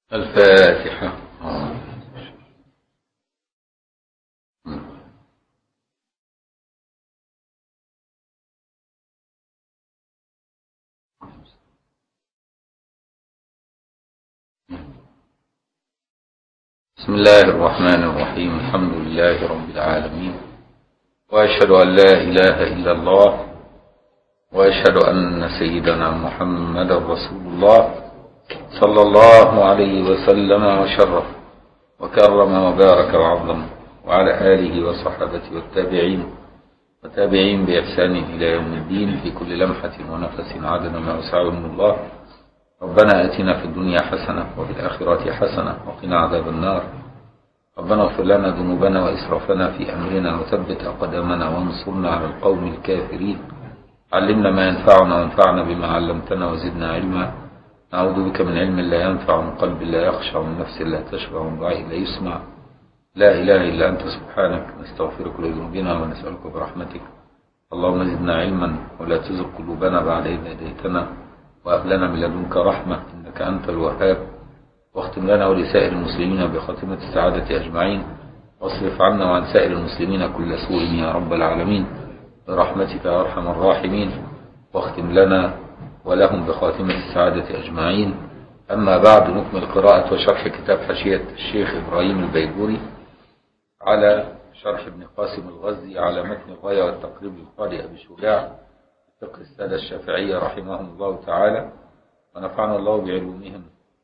الفاتحة بسم الله الرحمن الرحيم الحمد لله رب العالمين وأشهد أن لا إله إلا الله وأشهد أن سيدنا محمد رسول الله صلى الله عليه وسلم وشرف وكرم وبارك وعظم وعلى آله وصحبه والتابعين وتابعين بإحسان إلى يوم الدين في كل لمحة ونفس عدد ما وسعهم الله ربنا آتنا في الدنيا حسنة وفي الآخرة حسنة وقنا عذاب النار ربنا اغفر لنا ذنوبنا وإسرافنا في أمرنا وثبت أقدامنا وانصرنا على القوم الكافرين علمنا ما ينفعنا وانفعنا بما علمتنا وزدنا علما نعوذ بك من علم لا ينفع من قلب لا يخشع من نفس لا تشبع من دعاء لا يسمع لا إله إلا أنت سبحانك نستغفرك لذنوبنا ونسألك برحمتك اللهم زدنا علما ولا تزغ قلوبنا بعد إذ هديتنا وهب لنا من لدنك رحمة إنك أنت الوهاب واختم لنا ولسائر المسلمين بخاتمة السعادة أجمعين واصرف عنا وعن سائر المسلمين كل سوء يا رب العالمين برحمتك يا أرحم الراحمين واختم لنا ولهم بخاتمة السعادة أجمعين أما بعد نكمل قراءة وشرح كتاب حاشية الشيخ إبراهيم البيجوري على شرح ابن قاسم الغزي على متن الغاية والتقريب للقارئ أبي شجاع فقه السادة الشافعية رحمهم الله تعالى ونفعنا الله بعلومهم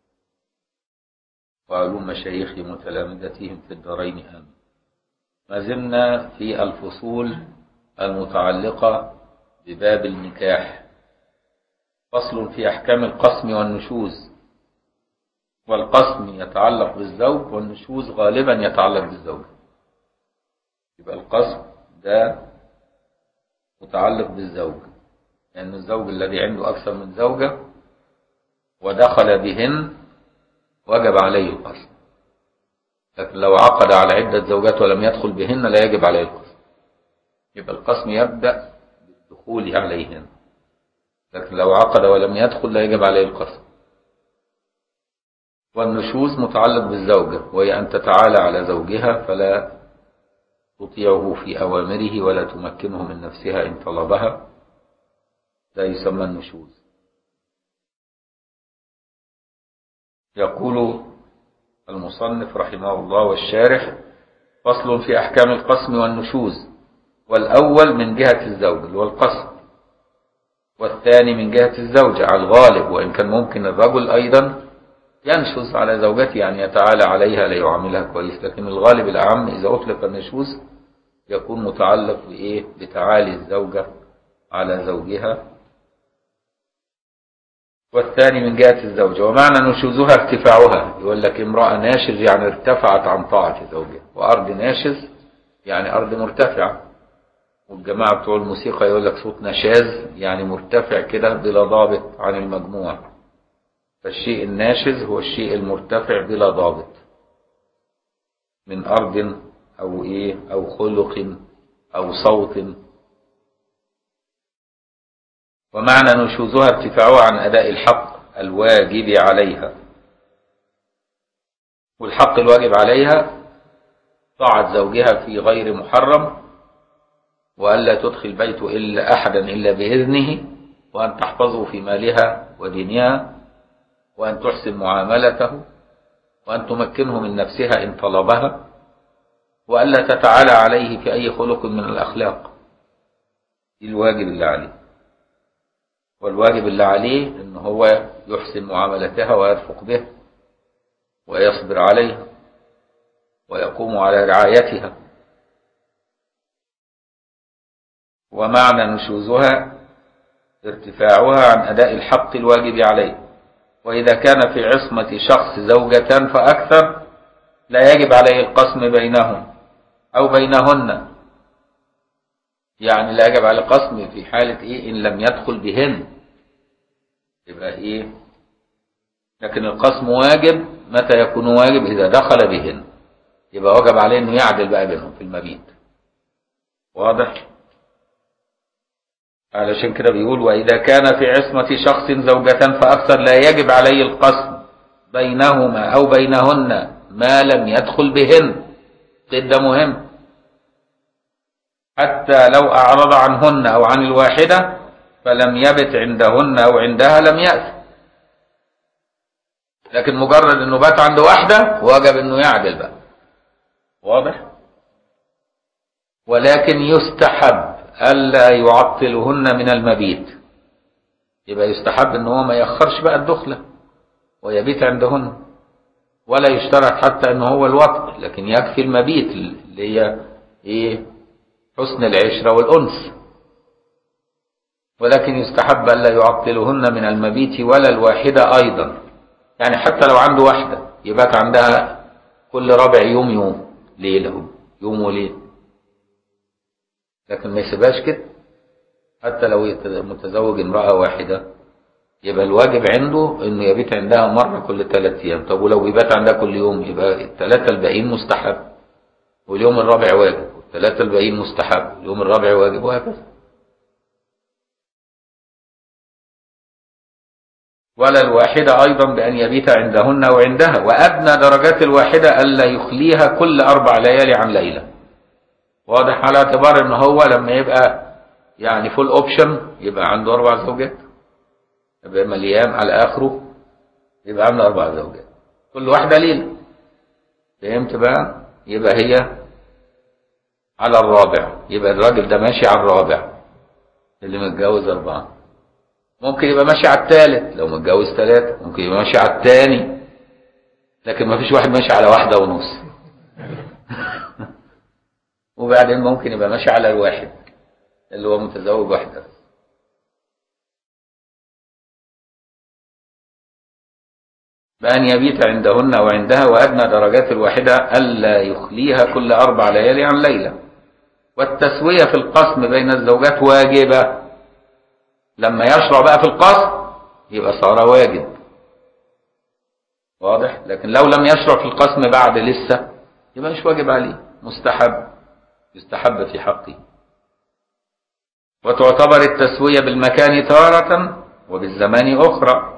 وعلوم مشايخهم وتلامذتهم في الدارين آمين ما زلنا في الفصول المتعلقة بباب النكاح فصل في أحكام القسم والنشوز والقسم يتعلق بالزوج والنشوز غالبا يتعلق بالزوج يبقى القسم ده متعلق بالزوج لأن يعني الزوج الذي عنده أكثر من زوجة ودخل بهن وجب عليه القسم لكن لو عقد على عدة زوجات ولم يدخل بهن لا يجب عليه القسم يبقى القسم يبدأ بالدخول عليهن لكن لو عقد ولم يدخل لا يجب عليه القسم والنشوز متعلق بالزوجة وهي أن تتعالى على زوجها فلا تطيعه في أوامره ولا تمكنه من نفسها إن طلبها لا يسمى النشوز يقول المصنف رحمه الله والشارح فصل في أحكام القسم والنشوز والأول من جهة الزوج اللي هو القسم والثاني من جهة الزوجة على الغالب وإن كان ممكن الرجل أيضا ينشز على زوجته يعني يتعالى عليها لا يعاملها كويس لكن الغالب الأعم إذا أطلق النشوز يكون متعلق بإيه بتعالي الزوجة على زوجها والثاني من جهة الزوجة ومعنى نشوزها ارتفاعها يقول لك امرأة ناشز يعني ارتفعت عن طاعة زوجها وأرض ناشز يعني أرض مرتفعة والجماعة بتوع الموسيقى يقول لك صوت نشاز يعني مرتفع كده بلا ضابط عن المجموع فالشيء الناشز هو الشيء المرتفع بلا ضابط من أرض أو إيه أو خلق أو صوت ومعنى نشوزها ارتفاعها عن أداء الحق الواجب عليها والحق الواجب عليها طاعة زوجها في غير محرم وألا تدخل بيت إلا أحدا إلا بإذنه وأن تحفظه في مالها ودينها وأن تحسن معاملته وأن تمكنه من نفسها إن طلبها وألا تتعالى عليه في أي خلق من الأخلاق الواجب اللي عليه والواجب اللي عليه ان هو يحسن معاملتها ويرفق بها ويصبر عليها ويقوم على رعايتها ومعنى نشوزها ارتفاعها عن أداء الحق الواجب عليه وإذا كان في عصمة شخص زوجة فأكثر لا يجب عليه القسم بينهم أو بينهن يعني لا يجب على القسم في حالة إيه إن لم يدخل بهن يبقى إيه لكن القسم واجب متى يكون واجب إذا دخل بهن يبقى وجب عليه إنه يعدل بقى بينهم في المبيت واضح علشان كده بيقول وإذا كان في عصمة شخص زوجة فأكثر لا يجب عليه القسم بينهما أو بينهن ما لم يدخل بهن ده مهم حتى لو أعرض عنهن أو عن الواحدة فلم يبت عندهن أو عندها لم يأس لكن مجرد انه بات عند واحدة وجب انه يعدل بقى واضح ولكن يستحب ألا يعطلهن من المبيت يبقى يستحب ان هو ما يأخرش بقى الدخلة ويبيت عندهن ولا يشترط حتى ان هو الوقت لكن يكفي المبيت اللي هي ايه حسن العشرة والأنس ولكن يستحب ألا يعطلهن من المبيت ولا الواحدة أيضا يعني حتى لو عنده واحدة يبات عندها كل رابع يوم يوم ليلة يوم وليل لكن ما يسيبهاش كده حتى لو متزوج امرأة واحدة يبقى الواجب عنده انه يبيت عندها مرة كل ثلاث ايام طب ولو يبات عندها كل يوم يبقى الثلاثة الباقيين مستحب واليوم الرابع واجب والثلاثة الباقيين مستحب اليوم الرابع واجب وهكذا ولا الواحدة أيضا بأن يبيت عندهن وعندها وأدنى درجات الواحدة ألا يخليها كل أربع ليالي عن ليلة واضح على اعتبار ان هو لما يبقى يعني فول اوبشن يبقى عنده اربع زوجات يبقى مليان على اخره يبقى عنده اربع زوجات كل واحده ليله فهمت بقى يبقى هي على الرابع يبقى الراجل ده ماشي على الرابع اللي متجوز اربعه ممكن يبقى ماشي على الثالث لو متجوز ثلاثه ممكن يبقى ماشي على الثاني لكن ما فيش واحد ماشي على واحده ونص وبعدين ممكن يبقى ماشي على الواحد اللي هو متزوج واحدة بأن يبيت عندهن وعندها وأدنى درجات الواحدة ألا يخليها كل أربع ليالي عن ليلة والتسوية في القسم بين الزوجات واجبة لما يشرع بقى في القسم يبقى صار واجب واضح لكن لو لم يشرع في القسم بعد لسه يبقى مش واجب عليه مستحب يستحب في حقه وتعتبر التسوية بالمكان تارة وبالزمان أخرى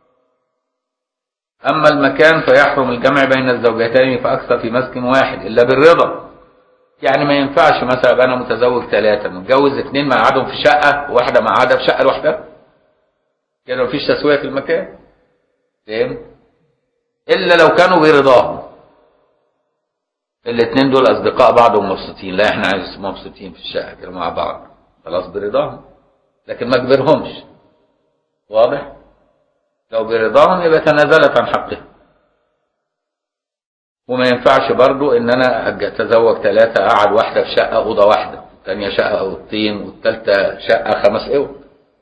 أما المكان فيحرم الجمع بين الزوجتين فأكثر في مسكن واحد إلا بالرضا يعني ما ينفعش مثلا أنا متزوج ثلاثة متجوز اثنين مقعدهم في شقة وواحدة مقعدة في شقة لوحدها كده مفيش تسوية في المكان فهمت؟ إلا لو كانوا برضاهم الاثنين دول اصدقاء بعض ومبسوطين لا احنا عايز مبسوطين في الشقه كده مع بعض خلاص برضاهم لكن ما تجبرهمش واضح لو برضاهم يبقى تنازلت عن حقها وما ينفعش برضو ان انا اتزوج ثلاثة اقعد واحدة في شقة اوضة واحدة الثانية شقة اوضتين والثالثة شقة خمس اوض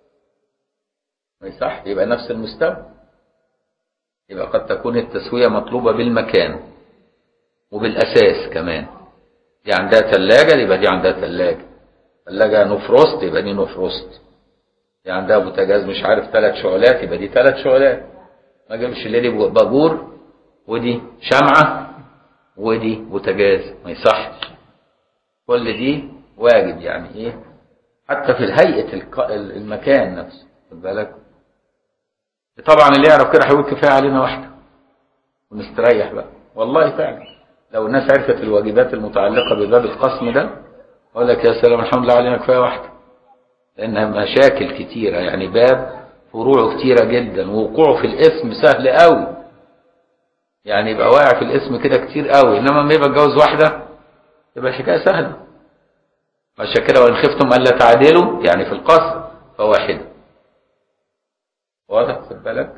ما يصح يبقى نفس المستوى يبقى قد تكون التسوية مطلوبة بالمكان وبالاساس كمان دي عندها ثلاجه يبقى دي عندها ثلاجه ثلاجه نفروست يبقى دي نفروست دي عندها بوتاجاز مش عارف ثلاث شعلات يبقى دي ثلاث شعلات ما جابش اللي دي باجور ودي شمعه ودي بوتاجاز ما يصحش كل دي واجب يعني ايه حتى في هيئه المكان نفسه خد بالك طبعا اللي يعرف كده هيقول كفايه علينا واحده ونستريح بقى والله فعلا لو الناس عرفت الواجبات المتعلقة بباب القسم ده أقول لك يا سلام الحمد لله علينا كفاية واحدة لأنها مشاكل كتيرة يعني باب فروعه كتيرة جدا ووقوعه في الاسم سهل قوي يعني يبقى واقع في الاسم كده كتير قوي إنما لما يبقى اتجوز واحدة يبقى الحكاية سهلة عشان كده وإن خفتم ألا تعدلوا يعني في القسم فواحدة واضح خد بالك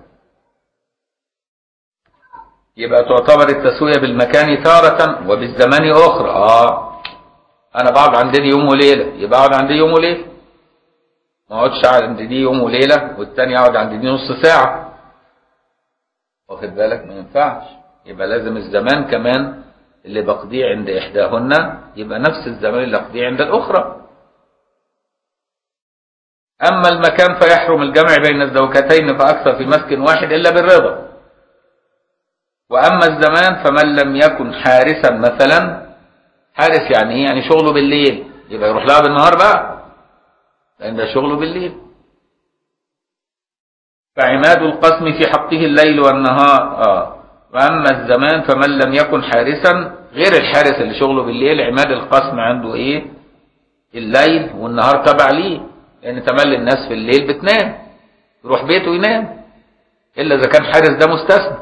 يبقى تعتبر التسوية بالمكان تارة وبالزمان أخرى آه أنا بقعد عندي يوم وليلة يبقى أقعد عندي يوم وليلة ما أقعدش عندي دي يوم وليلة والتاني أقعد عندي دي نص ساعة واخد بالك ما ينفعش يبقى لازم الزمان كمان اللي بقضيه عند إحداهن يبقى نفس الزمان اللي أقضيه عند الأخرى أما المكان فيحرم الجمع بين الزوجتين فأكثر في مسكن واحد إلا بالرضا وأما الزمان فمن لم يكن حارسا مثلا حارس يعني ايه يعني شغله بالليل يبقى يروح لها بالنهار بقى لأن ده شغله بالليل فعماد القسم في حقه الليل والنهار آه. وأما الزمان فمن لم يكن حارسا غير الحارس اللي شغله بالليل عماد القسم عنده إيه الليل والنهار تبع ليه لأن تملي الناس في الليل بتنام يروح بيته ينام إلا إذا كان حارس ده مستثنى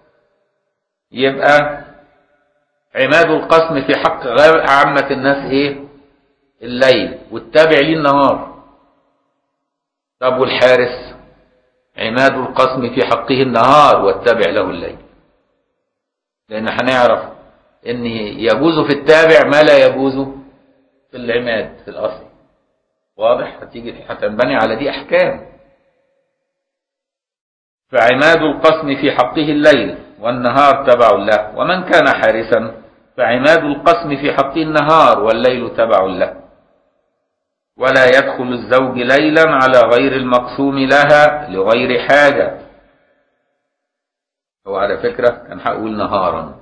يبقى عماد القسم في حق غير عامة الناس إيه الليل والتابع ليه النهار طب والحارس عماد القسم في حقه النهار والتابع له الليل لأن هنعرف إن يجوز في التابع ما لا يجوز في العماد في الأصل واضح هتيجي هتنبني على دي أحكام فعماد القسم في حقه الليل والنهار تبع له ومن كان حارسا فعماد القسم في حقه النهار والليل تبع له ولا يدخل الزوج ليلا على غير المقسوم لها لغير حاجة هو على فكرة كان هقول نهارا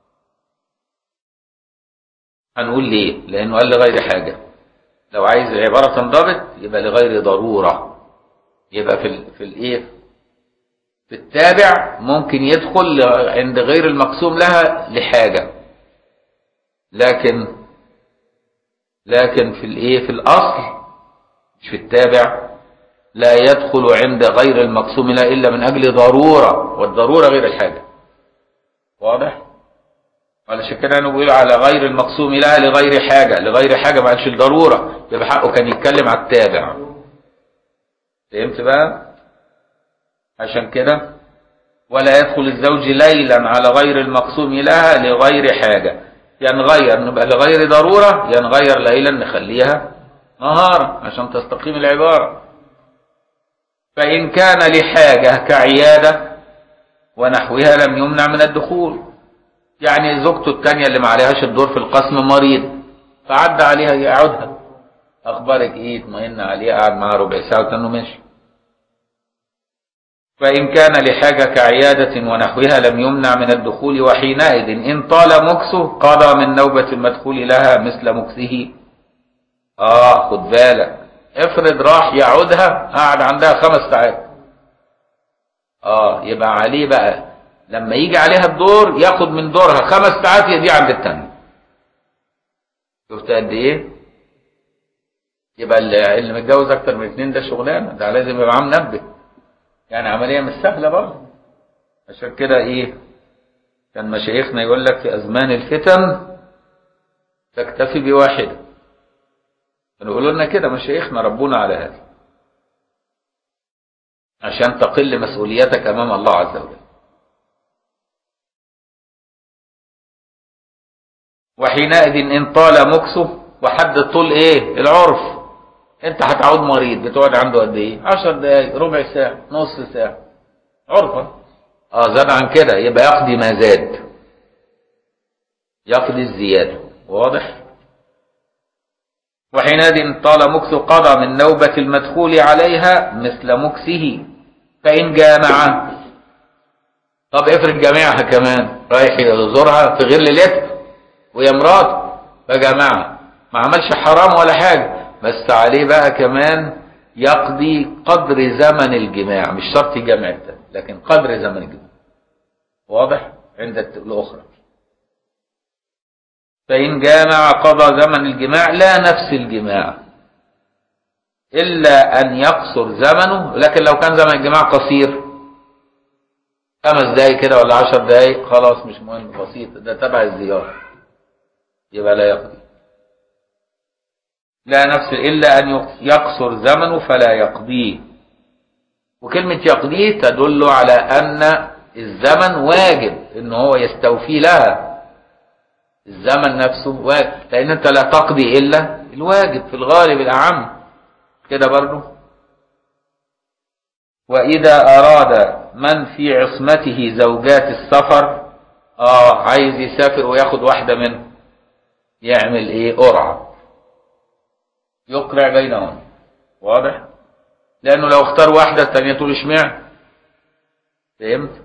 هنقول ليه لأنه قال لغير حاجة لو عايز عبارة تنضبط يبقى لغير ضرورة يبقى في ال في الايه في التابع ممكن يدخل عند غير المقسوم لها لحاجة لكن لكن في الايه في الاصل مش في التابع لا يدخل عند غير المقسوم له الا من اجل ضروره والضروره غير الحاجه واضح علشان كده انا بقول على غير المقسوم لها لغير حاجه لغير حاجه ما قالش الضروره يبقى حقه كان يتكلم على التابع فهمت بقى عشان كده ولا يدخل الزوج ليلا على غير المقسوم لها لغير حاجه ينغير نبقى لغير ضرورة ينغير ليلا نخليها نهارا عشان تستقيم العبارة فإن كان لحاجة كعيادة ونحوها لم يمنع من الدخول يعني زوجته التانية اللي ما عليهاش الدور في القسم مريض فعدى عليها يقعدها أخبارك إيه اطمئن عليها قعد معاها ربع ساعة وتنه ماشي فإن كان لحاجة كعيادة ونحوها لم يمنع من الدخول وحينئذ إن طال مكسه قضى من نوبة المدخول لها مثل مكسه آه خد بالك افرض راح يعودها قعد عندها خمس ساعات آه يبقى عليه بقى لما يجي عليها الدور ياخد من دورها خمس ساعات يدي عند التاني شفت قد ايه يبقى اللي اللي متجوز اكتر من اتنين ده شغلانه ده لازم يبقى معاه منبه يعني عملية مش سهلة برضه عشان كده ايه كان مشايخنا يقول لك في أزمان الفتن تكتفي بواحدة كانوا يقولوا لنا كده مشايخنا ربونا على هذا عشان تقل مسؤوليتك أمام الله عز وجل وحينئذ إن طال مكسه وحد الطول إيه العرف انت هتعود مريض بتقعد عنده قد ايه 10 دقايق ربع ساعه نص ساعه عرفا اه زاد عن كده يبقى يقضي ما زاد يقضي الزياده واضح وحينئذ طال مكث قضى من نوبة المدخول عليها مثل مكثه فإن جامع طب افرض جامعها كمان رايح يزورها في غير ليلتها وهي مراته فجامعها ما عملش حرام ولا حاجة بس عليه بقى كمان يقضي قدر زمن الجماع مش شرط يجمع التاني لكن قدر زمن الجماع واضح عند الأخرى فإن جامع قضى زمن الجماع لا نفس الجماع إلا أن يقصر زمنه لكن لو كان زمن الجماع قصير خمس دقايق كده ولا عشر دقايق خلاص مش مهم بسيط ده تبع الزيارة يبقى لا يقضي لا نفس إلا أن يقصر زمنه فلا يقضيه وكلمة يقضيه تدل على أن الزمن واجب إن هو يستوفي لها الزمن نفسه واجب لأن أنت لا تقضي إلا الواجب في الغالب الأعم كده برضه وإذا أراد من في عصمته زوجات السفر آه عايز يسافر وياخد واحدة منهم يعمل إيه قرعة يقرع بينهم واضح لأنه لو اختار واحدة الثانية تقول اشمعنى فهمت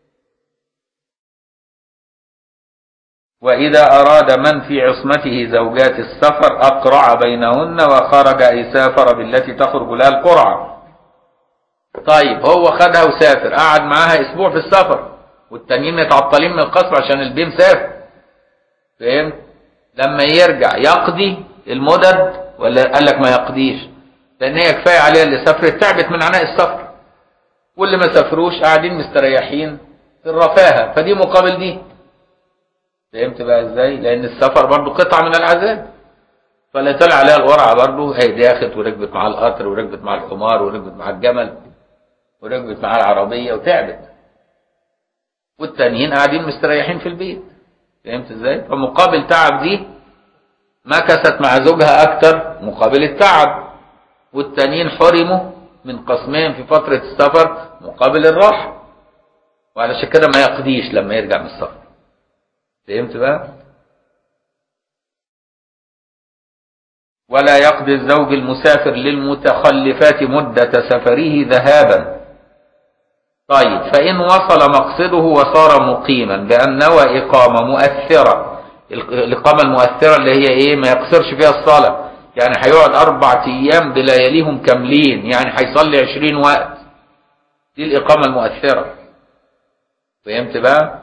وإذا أراد من في عصمته زوجات السفر أقرع بينهن وخرج أي سافر بالتي تخرج لها القرعة طيب هو خدها وسافر قعد معاها اسبوع في السفر والتانيين متعطلين من القصر عشان البيم سافر فهمت لما يرجع يقضي المدد ولا قال لك ما يقضيش لان هي كفايه عليها اللي سافرت تعبت من عناء السفر واللي ما سافروش قاعدين مستريحين في الرفاهه فدي مقابل دي فهمت بقى ازاي لان السفر برضو قطعه من العذاب فاللي طلع عليها القرعه برضو هي داخت وركبت مع القطر وركبت مع الحمار وركبت مع الجمل وركبت مع العربيه وتعبت والتانيين قاعدين مستريحين في البيت فهمت ازاي فمقابل تعب دي مكثت مع زوجها اكتر مقابل التعب والتانيين حرموا من قسمين في فترة السفر مقابل الراحة وعلشان كده ما يقضيش لما يرجع من السفر فهمت بقى ولا يقضي الزوج المسافر للمتخلفات مدة سفره ذهابا طيب فإن وصل مقصده وصار مقيما بأن نوى إقامة مؤثرة الإقامة المؤثرة اللي هي إيه ما يقصرش فيها الصلاة يعني هيقعد أربع أيام بلياليهم كاملين يعني هيصلي عشرين وقت دي الإقامة المؤثرة فهمت بقى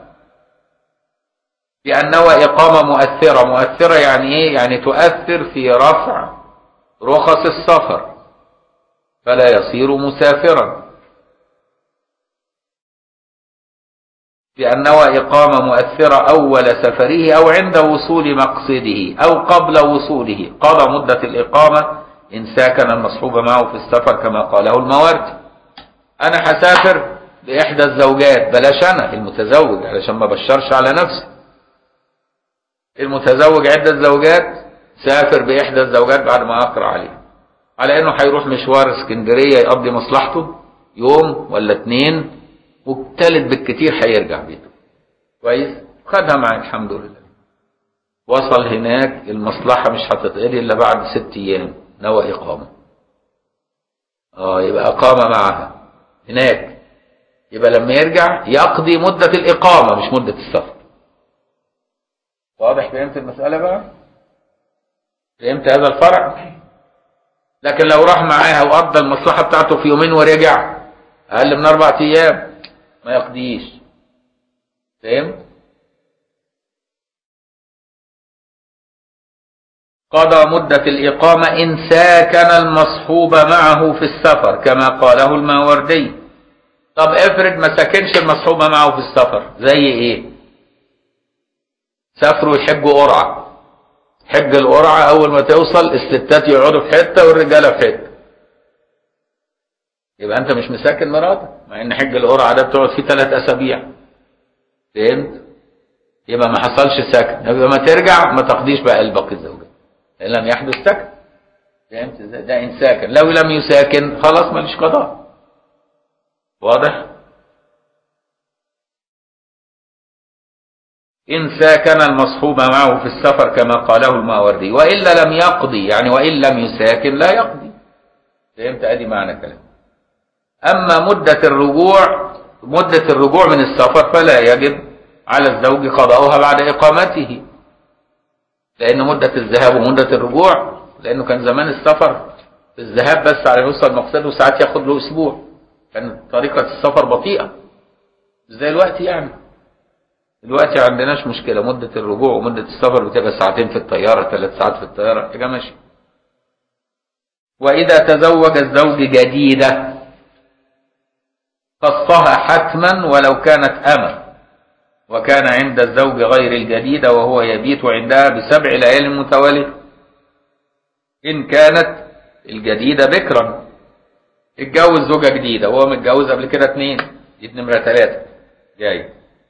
بأن نوى إقامة مؤثرة مؤثرة يعني إيه يعني تؤثر في رفع رخص السفر فلا يصير مسافرا بأن نوى إقامة مؤثرة أول سفره أو عند وصول مقصده أو قبل وصوله قضى مدة الإقامة إن ساكن المصحوب معه في السفر كما قاله المواردي أنا هسافر لإحدى الزوجات بلاش أنا المتزوج علشان ما بشرش على نفسي المتزوج عدة زوجات سافر بإحدى الزوجات بعد ما أقرأ عليه على إنه هيروح مشوار اسكندرية يقضي مصلحته يوم ولا اتنين والتالت بالكتير هيرجع بيته كويس خدها معاه الحمد لله وصل هناك المصلحة مش هتتقضي إلا بعد ست أيام نوى إقامة اه يبقى أقامة معها هناك يبقى لما يرجع يقضي مدة الإقامة مش مدة السفر واضح فهمت المسألة بقى فهمت هذا الفرع لكن لو راح معاها وقضى المصلحة بتاعته في يومين ورجع أقل من أربع أيام ما يقضيش فهمت قضى مدة الإقامة إن ساكن المصحوب معه في السفر كما قاله الماوردي طب افرض ما ساكنش المصحوب معه في السفر زي ايه سافروا يحجوا قرعة حج القرعة أول ما توصل الستات يقعدوا في حتة والرجالة في حتة يبقى أنت مش مساكن مراتك مع إن حج القرعة ده بتقعد فيه ثلاث أسابيع فهمت؟ يبقى ما حصلش سكن يبقى ما ترجع ما تقضيش بقى الباقي الزوجات إن لم يحدث سكن فهمت ازاي؟ ده إن ساكن لو لم يساكن خلاص ماليش قضاء واضح؟ إن ساكن المصحوب معه في السفر كما قاله الماوردي وإلا لم يقضي يعني وإن لم يساكن لا يقضي فهمت أدي معنى كلام أما مدة الرجوع مدة الرجوع من السفر فلا يجب على الزوج قضاؤها بعد إقامته لأن مدة الذهاب ومدة الرجوع لأنه كان زمان السفر الذهاب بس على يوصل مقصده ساعات ياخد له أسبوع كانت طريقة السفر بطيئة زي الوقت يعني دلوقتي ما عندناش مشكلة مدة الرجوع ومدة السفر بتبقى ساعتين في الطيارة ثلاث ساعات في الطيارة يبقى ماشي وإذا تزوج الزوج جديدة قصها حتما ولو كانت أمة وكان عند الزوج غير الجديدة وهو يبيت عندها بسبع ليال متوالية إن كانت الجديدة بكرا اتجوز زوجة جديدة وهو متجوز قبل كده اتنين دي نمرة ثلاثة جاي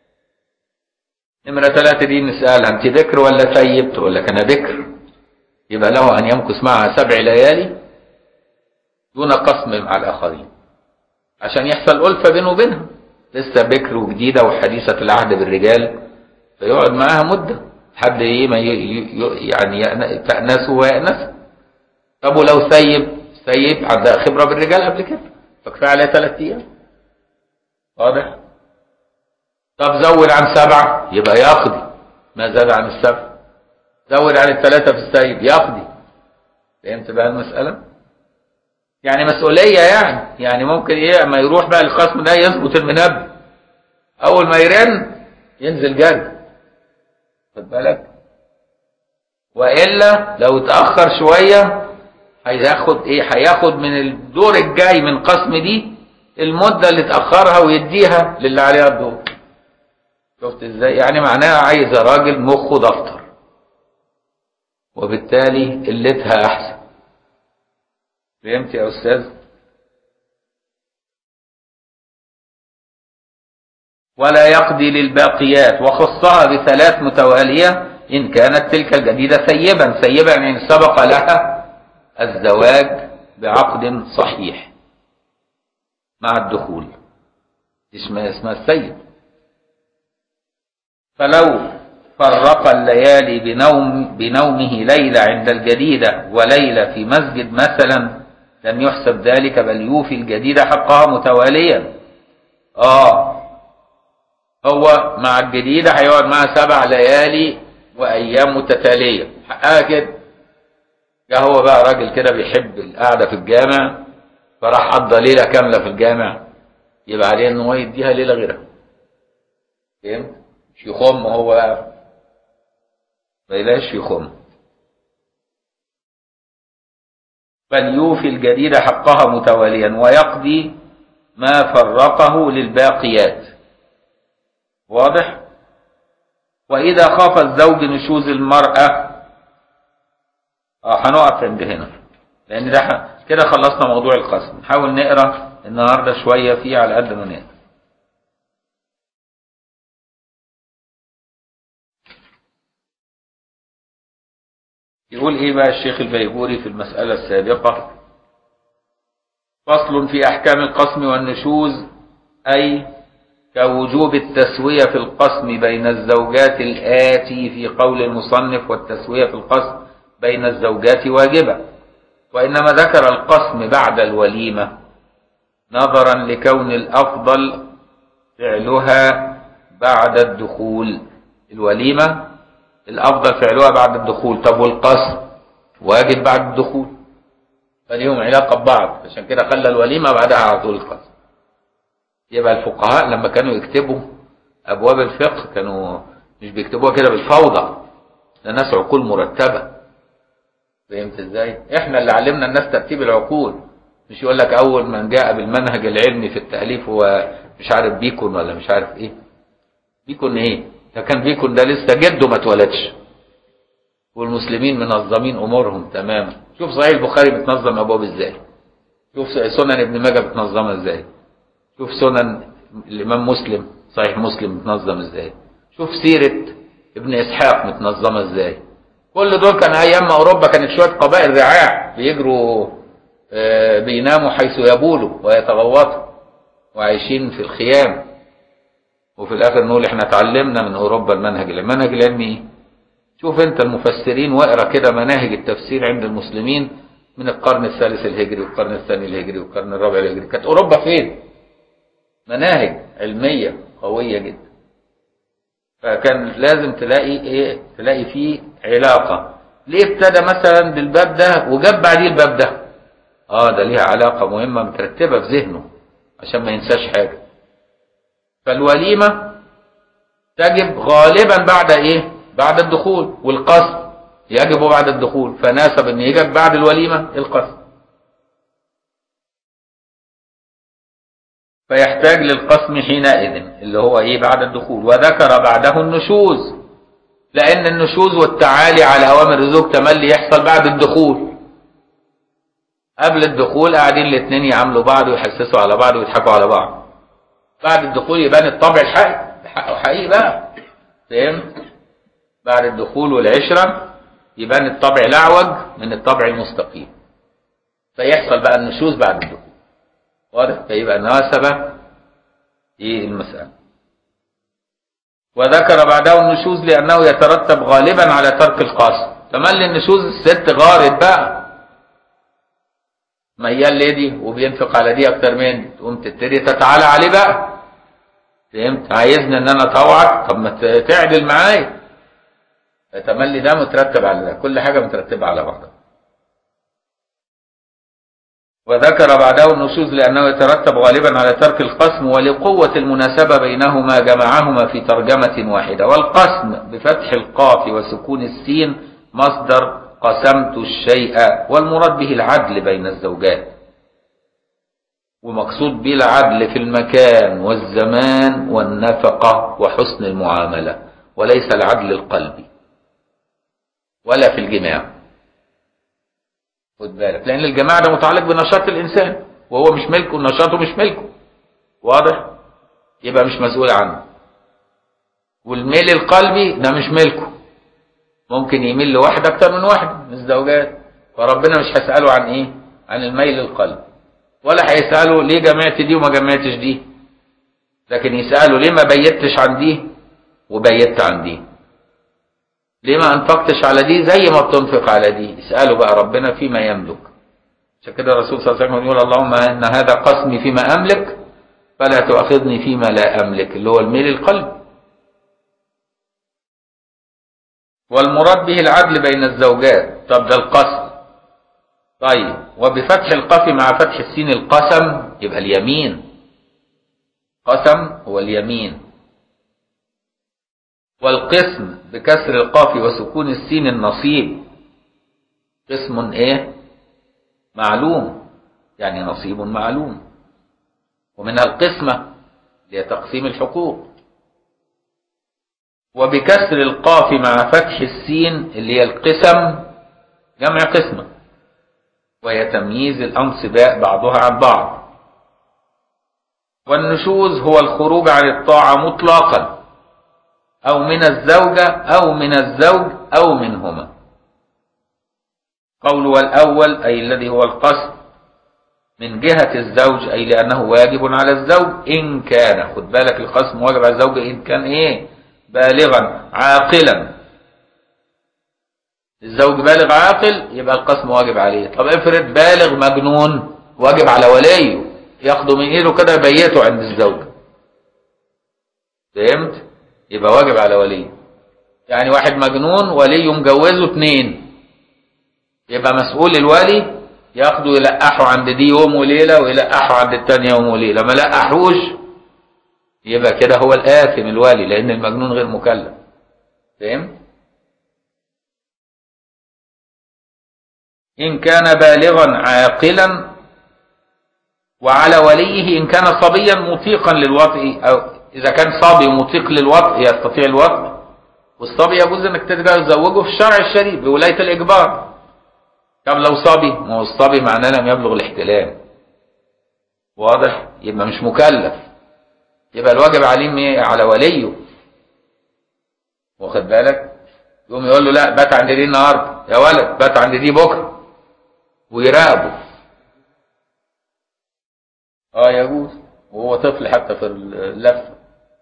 نمرة ثلاثة دي نسألها أنت بكر ولا ثيب؟ تقول لك أنا بكر يبقى له أن يمكث معها سبع ليالي دون قسم مع الآخرين عشان يحصل ألفة بينه وبينها لسه بكر وجديدة وحديثة العهد بالرجال فيقعد معاها مدة لحد إيه ما يعني تأنسه ويأنسه طب ولو ثيب ثيب عندها خبرة بالرجال قبل كده فكفاية عليها ثلاث أيام واضح؟ طب زود عن سبعة يبقى يقضي ما زاد عن السبع زود عن الثلاثة في السيد يقضي فهمت بقى المسألة يعني مسؤولية يعني يعني ممكن ايه اما يروح بقى الخصم ده يظبط المنبه اول ما يرن ينزل جري خد بالك والا لو اتاخر شويه هياخد ايه هياخد من الدور الجاي من قسم دي المده اللي اتاخرها ويديها للي عليها الدور شفت ازاي يعني معناها عايزه راجل مخه دفتر وبالتالي قلتها احسن فهمت يا استاذ ولا يقضي للباقيات وخصها بثلاث متوالية إن كانت تلك الجديدة ثيبا ثيبا يعني سبق لها الزواج بعقد صحيح مع الدخول اسمها اسمها السيد فلو فرق الليالي بنوم بنومه ليلة عند الجديدة وليلة في مسجد مثلا لم يحسب ذلك بل يوفي الجديدة حقها متواليا اه هو مع الجديدة هيقعد معها سبع ليالي وأيام متتالية حقها كده جه هو بقى راجل كده بيحب القعدة في الجامع فراح قضى ليلة كاملة في الجامع يبقى عليه إن هو يديها ليلة غيرها فهمت؟ مش يخم هو بقى ما يبقاش يخم فليوفي الجديد حقها متواليا ويقضي ما فرقه للباقيات واضح وإذا خاف الزوج نشوز المرأة اه هنقف عند هنا لأن ده ح- كده خلصنا موضوع القسم نحاول نقرا النهارده شوية فيه على قد ما نقدر يقول ايه بقى الشيخ البيبوري في المسألة السابقة فصل في أحكام القسم والنشوز أي كوجوب التسوية في القسم بين الزوجات الآتي في قول المصنف والتسوية في القسم بين الزوجات واجبة وإنما ذكر القسم بعد الوليمة نظرا لكون الأفضل فعلها بعد الدخول الوليمة الأفضل فعلها بعد الدخول طب والقسم واجب بعد الدخول فليهم علاقة ببعض عشان كده خلى الوليمة بعدها على طول القسم يبقى الفقهاء لما كانوا يكتبوا أبواب الفقه كانوا مش بيكتبوها كده بالفوضى ده ناس عقول مرتبة فهمت ازاي؟ احنا اللي علمنا الناس ترتيب العقول مش يقول لك أول من جاء بالمنهج العلمي في التأليف هو مش عارف بيكون ولا مش عارف إيه بيكون إيه؟ ده كان بيكون ده لسه جده ما اتولدش والمسلمين منظمين امورهم تماما شوف صحيح البخاري بتنظم ابواب ازاي شوف سنن ابن ماجه بتنظمها ازاي شوف سنن الامام مسلم صحيح مسلم متنظم ازاي شوف سيره ابن اسحاق متنظمه ازاي كل دول كان ايام ما اوروبا كانت شويه قبائل رعاع بيجروا آه، بيناموا حيث يبولوا ويتغوطوا وعايشين في الخيام وفي الاخر نقول احنا اتعلمنا من اوروبا المنهج المنهج العلمي ايه شوف انت المفسرين واقرا كده مناهج التفسير عند المسلمين من القرن الثالث الهجري والقرن الثاني الهجري والقرن الرابع الهجري كانت اوروبا فين مناهج علميه قويه جدا فكان لازم تلاقي ايه تلاقي فيه علاقه ليه ابتدى مثلا بالباب ده وجاب بعديه الباب ده اه ده ليها علاقه مهمه مترتبه في ذهنه عشان ما ينساش حاجه فالوليمه تجب غالبا بعد ايه بعد الدخول والقصد يجب بعد الدخول فناسب ان يجب بعد الوليمه القصد فيحتاج للقسم حينئذ اللي هو ايه بعد الدخول وذكر بعده النشوز لان النشوز والتعالي على اوامر الزوج تملي يحصل بعد الدخول قبل الدخول قاعدين الاثنين يعاملوا بعض ويحسسوا على بعض ويضحكوا على بعض بعد الدخول يبان الطبع الحقيقي حقه حقيقي بقى فهمت بعد الدخول والعشرة يبان الطبع الأعوج من الطبع المستقيم فيحصل بقى النشوز بعد الدخول واضح فيبقى ناسبة ايه المسألة وذكر بعده النشوز لأنه يترتب غالبا على ترك القصد تملي النشوز الست غارت بقى ميال لدي وبينفق على دي أكتر من دي تقوم تبتدي تتعالى عليه بقى فهمت عايزني ان انا اطوعك طب ما ت- تعدل معايا التملي ده مترتب على ده كل حاجه مترتبه على بعضها وذكر بعده النشوز لأنه يترتب غالبا على ترك القسم ولقوة المناسبة بينهما جمعهما في ترجمة واحدة والقسم بفتح القاف وسكون السين مصدر قسمت الشيء والمراد به العدل بين الزوجات ومقصود به العدل في المكان والزمان والنفقة وحسن المعاملة وليس العدل القلبي ولا في الجماع خد بالك لان الجماع ده متعلق بنشاط الانسان وهو مش ملكه نشاطه مش ملكه واضح يبقى مش مسؤول عنه والميل القلبي ده مش ملكه ممكن يميل لواحد اكتر من واحد من الزوجات فربنا مش هيساله عن ايه عن الميل القلبي ولا هيساله ليه جمعت دي وما جمعتش دي لكن يساله ليه ما بيتش عن دي وبيت عن دي ليه ما انفقتش على دي زي ما بتنفق على دي اسأله بقى ربنا فيما يملك عشان كده الرسول صلى الله عليه وسلم يقول اللهم ان هذا قسمي فيما املك فلا تؤاخذني فيما لا املك اللي هو الميل القلب والمراد به العدل بين الزوجات طب ده القسم طيب وبفتح القاف مع فتح السين القسم يبقى اليمين قسم هو اليمين والقسم بكسر القاف وسكون السين النصيب قسم ايه معلوم يعني نصيب معلوم ومنها القسمة اللي هي تقسيم الحقوق وبكسر القاف مع فتح السين اللي هي القسم جمع قسمة وهي تمييز الأنصباء بعضها عن بعض والنشوز هو الخروج عن الطاعة مطلقا أو من الزوجة أو من الزوج أو منهما قول والأول أي الذي هو القصد من جهة الزوج أي لأنه واجب على الزوج إن كان خد بالك القسم واجب على الزوج إن كان إيه بالغا عاقلا الزوج بالغ عاقل يبقى القسم واجب عليه طب افرض بالغ مجنون واجب على وليه ياخده من ايده كده يبيته عند الزوج فهمت يبقى واجب على وليه يعني واحد مجنون وليه مجوزه اتنين يبقى مسؤول الولي ياخده يلقحه عند دي يوم وليلة ويلقحه عند التانية يوم وليلة ما لقحوش يبقى كده هو الآثم الولي لأن المجنون غير مكلف فهمت؟ إن كان بالغا عاقلا وعلى وليه إن كان صبيا مطيقا للوطء أو إذا كان صبي مطيق للوطء يستطيع الوطء والصبي يجوز إنك تتزوجه في الشرع الشريف بولاية الإجبار طب لو صبي ما هو الصبي معناه لم يبلغ الاحتلام واضح يبقى مش مكلف يبقى الواجب عليه ايه على وليه واخد بالك يقوم يقول له لا بات عند دي النهارده يا ولد بات عند دي بكره ويراقبه اه يجوز وهو طفل حتى في اللفه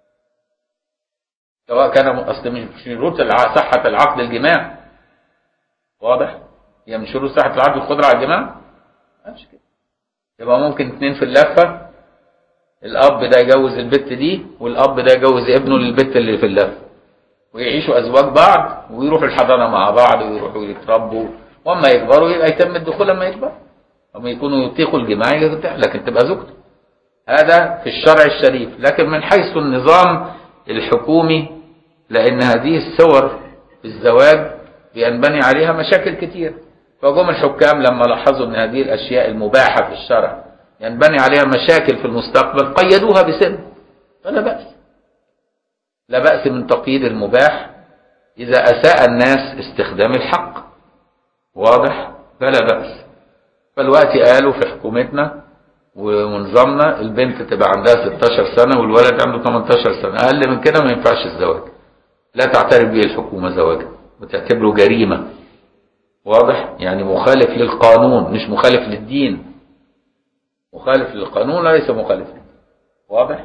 سواء كان اصل مش شروط صحه العقد الجماع واضح هي من شروط صحه العقد القدره على الجماع مش كده يبقى ممكن اتنين في اللفه الاب ده يجوز البت دي والاب ده يجوز ابنه للبت اللي في اللفه ويعيشوا ازواج بعض ويروحوا الحضانه مع بعض ويروحوا يتربوا واما يكبروا يبقى يتم الدخول لما يكبر اما يكونوا يطيقوا الجماع لكن تبقى زوجته هذا في الشرع الشريف لكن من حيث النظام الحكومي لان هذه الصور في الزواج بينبني عليها مشاكل كتير فجم الحكام لما لاحظوا ان هذه الاشياء المباحه في الشرع ينبني عليها مشاكل في المستقبل قيدوها بسن فلا بأس لا بأس من تقييد المباح إذا أساء الناس استخدام الحق واضح فلا بأس فالوقت قالوا في حكومتنا ونظامنا البنت تبقى عندها 16 سنة والولد عنده 18 سنة أقل من كده ما ينفعش الزواج لا تعترف به الحكومة زواجا وتعتبره جريمة واضح يعني مخالف للقانون مش مخالف للدين مخالف للقانون ليس مخالف واضح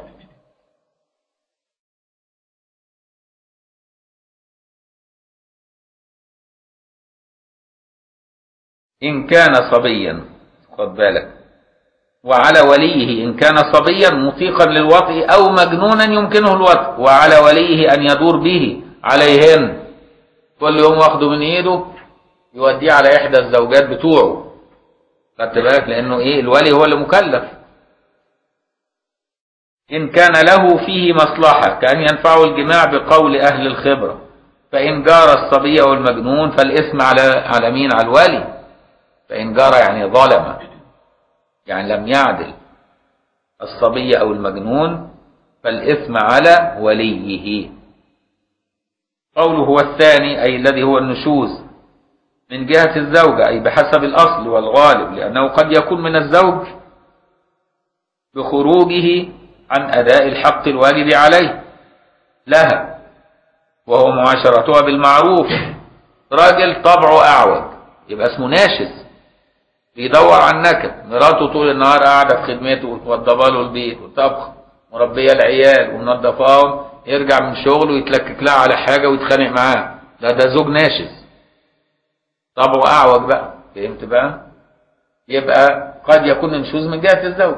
إن كان صبيا خد بالك وعلى وليه إن كان صبيا مطيقا للوطء أو مجنونا يمكنه الوطء وعلى وليه أن يدور به عليهن كل يوم واخده من إيده يوديه على إحدى الزوجات بتوعه خدت بالك لانه ايه الولي هو اللي مكلف ان كان له فيه مصلحة كأن ينفعه الجماع بقول اهل الخبرة فان جار الصبي والمجنون فالاثم على على مين على الولي فان جار يعني ظلم يعني لم يعدل الصبي او المجنون فالاثم على وليه قوله هو الثاني اي الذي هو النشوز من جهة الزوجة أي بحسب الأصل والغالب لأنه قد يكون من الزوج بخروجه عن أداء الحق الواجب عليه لها وهو معاشرتها بالمعروف راجل طبعه أعوج يبقى اسمه ناشز بيدور عن نكد مراته طول النهار قاعدة في خدمته وتوضب له البيت وطبخ مربية العيال ومنظفاهم يرجع من شغله ويتلكك لها على حاجة ويتخانق معاها ده ده زوج ناشز طبعه أعوج بقى فهمت بقى يبقى قد يكون النشوز من جهة الزوج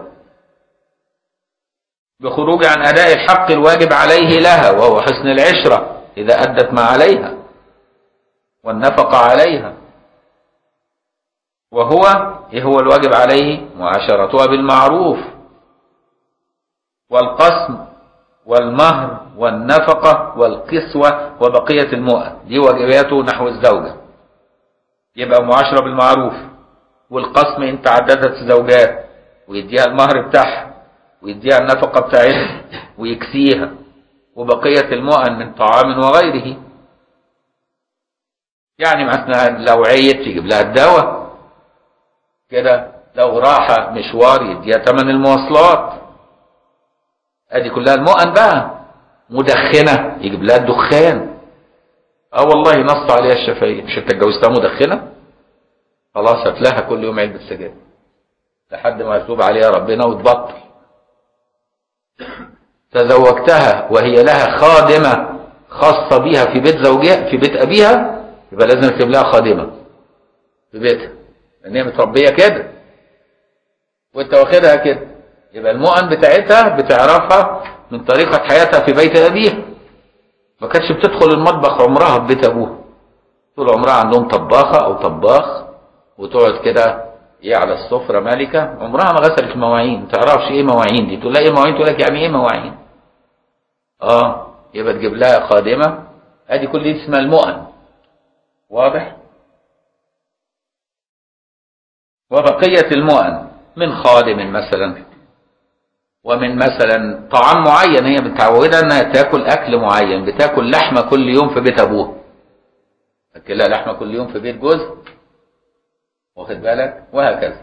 بخروج عن أداء الحق الواجب عليه لها وهو حسن العشرة إذا أدت ما عليها والنفقة عليها وهو إيه هو الواجب عليه معاشرتها بالمعروف والقسم والمهر والنفقة والقسوة وبقية المؤن دي واجباته نحو الزوجة يبقى معاشرة بالمعروف والقسم إن تعددت زوجات ويديها المهر بتاعها ويديها النفقة بتاعتها ويكسيها وبقية المؤن من طعام وغيره يعني مثلا لو عيت يجيب لها الدواء كده لو راح مشوار يديها ثمن المواصلات ادي كلها المؤن بقى مدخنة يجيب لها الدخان اه والله نص عليها الشافعية مش انت اتجوزتها مدخنة خلاص هتلاها كل يوم علبة سجاير لحد ما يتوب عليها ربنا وتبطل تزوجتها وهي لها خادمة خاصة بيها في بيت زوجها في بيت أبيها يبقى لازم تجيب لها خادمة في بيتها لأن هي متربية كده وأنت واخدها كده يبقى المؤن بتاعتها بتعرفها من طريقة حياتها في بيت أبيها ما كانتش بتدخل المطبخ عمرها في بيت أبوها طول عمرها عندهم طباخة أو طباخ وتقعد كده ايه على السفرة مالكة عمرها ما غسلت مواعين ما تعرفش ايه مواعين دي تقول لها ايه مواعين تقول لك يعني ايه مواعين اه يبقى تجيب لها خادمة ادي كل دي اسمها المؤن واضح وبقية المؤن من خادم مثلا ومن مثلا طعام معين هي متعودة انها تاكل اكل معين بتاكل لحمة كل يوم في بيت ابوها تاكلها لحمة كل يوم في بيت جوز واخد بالك وهكذا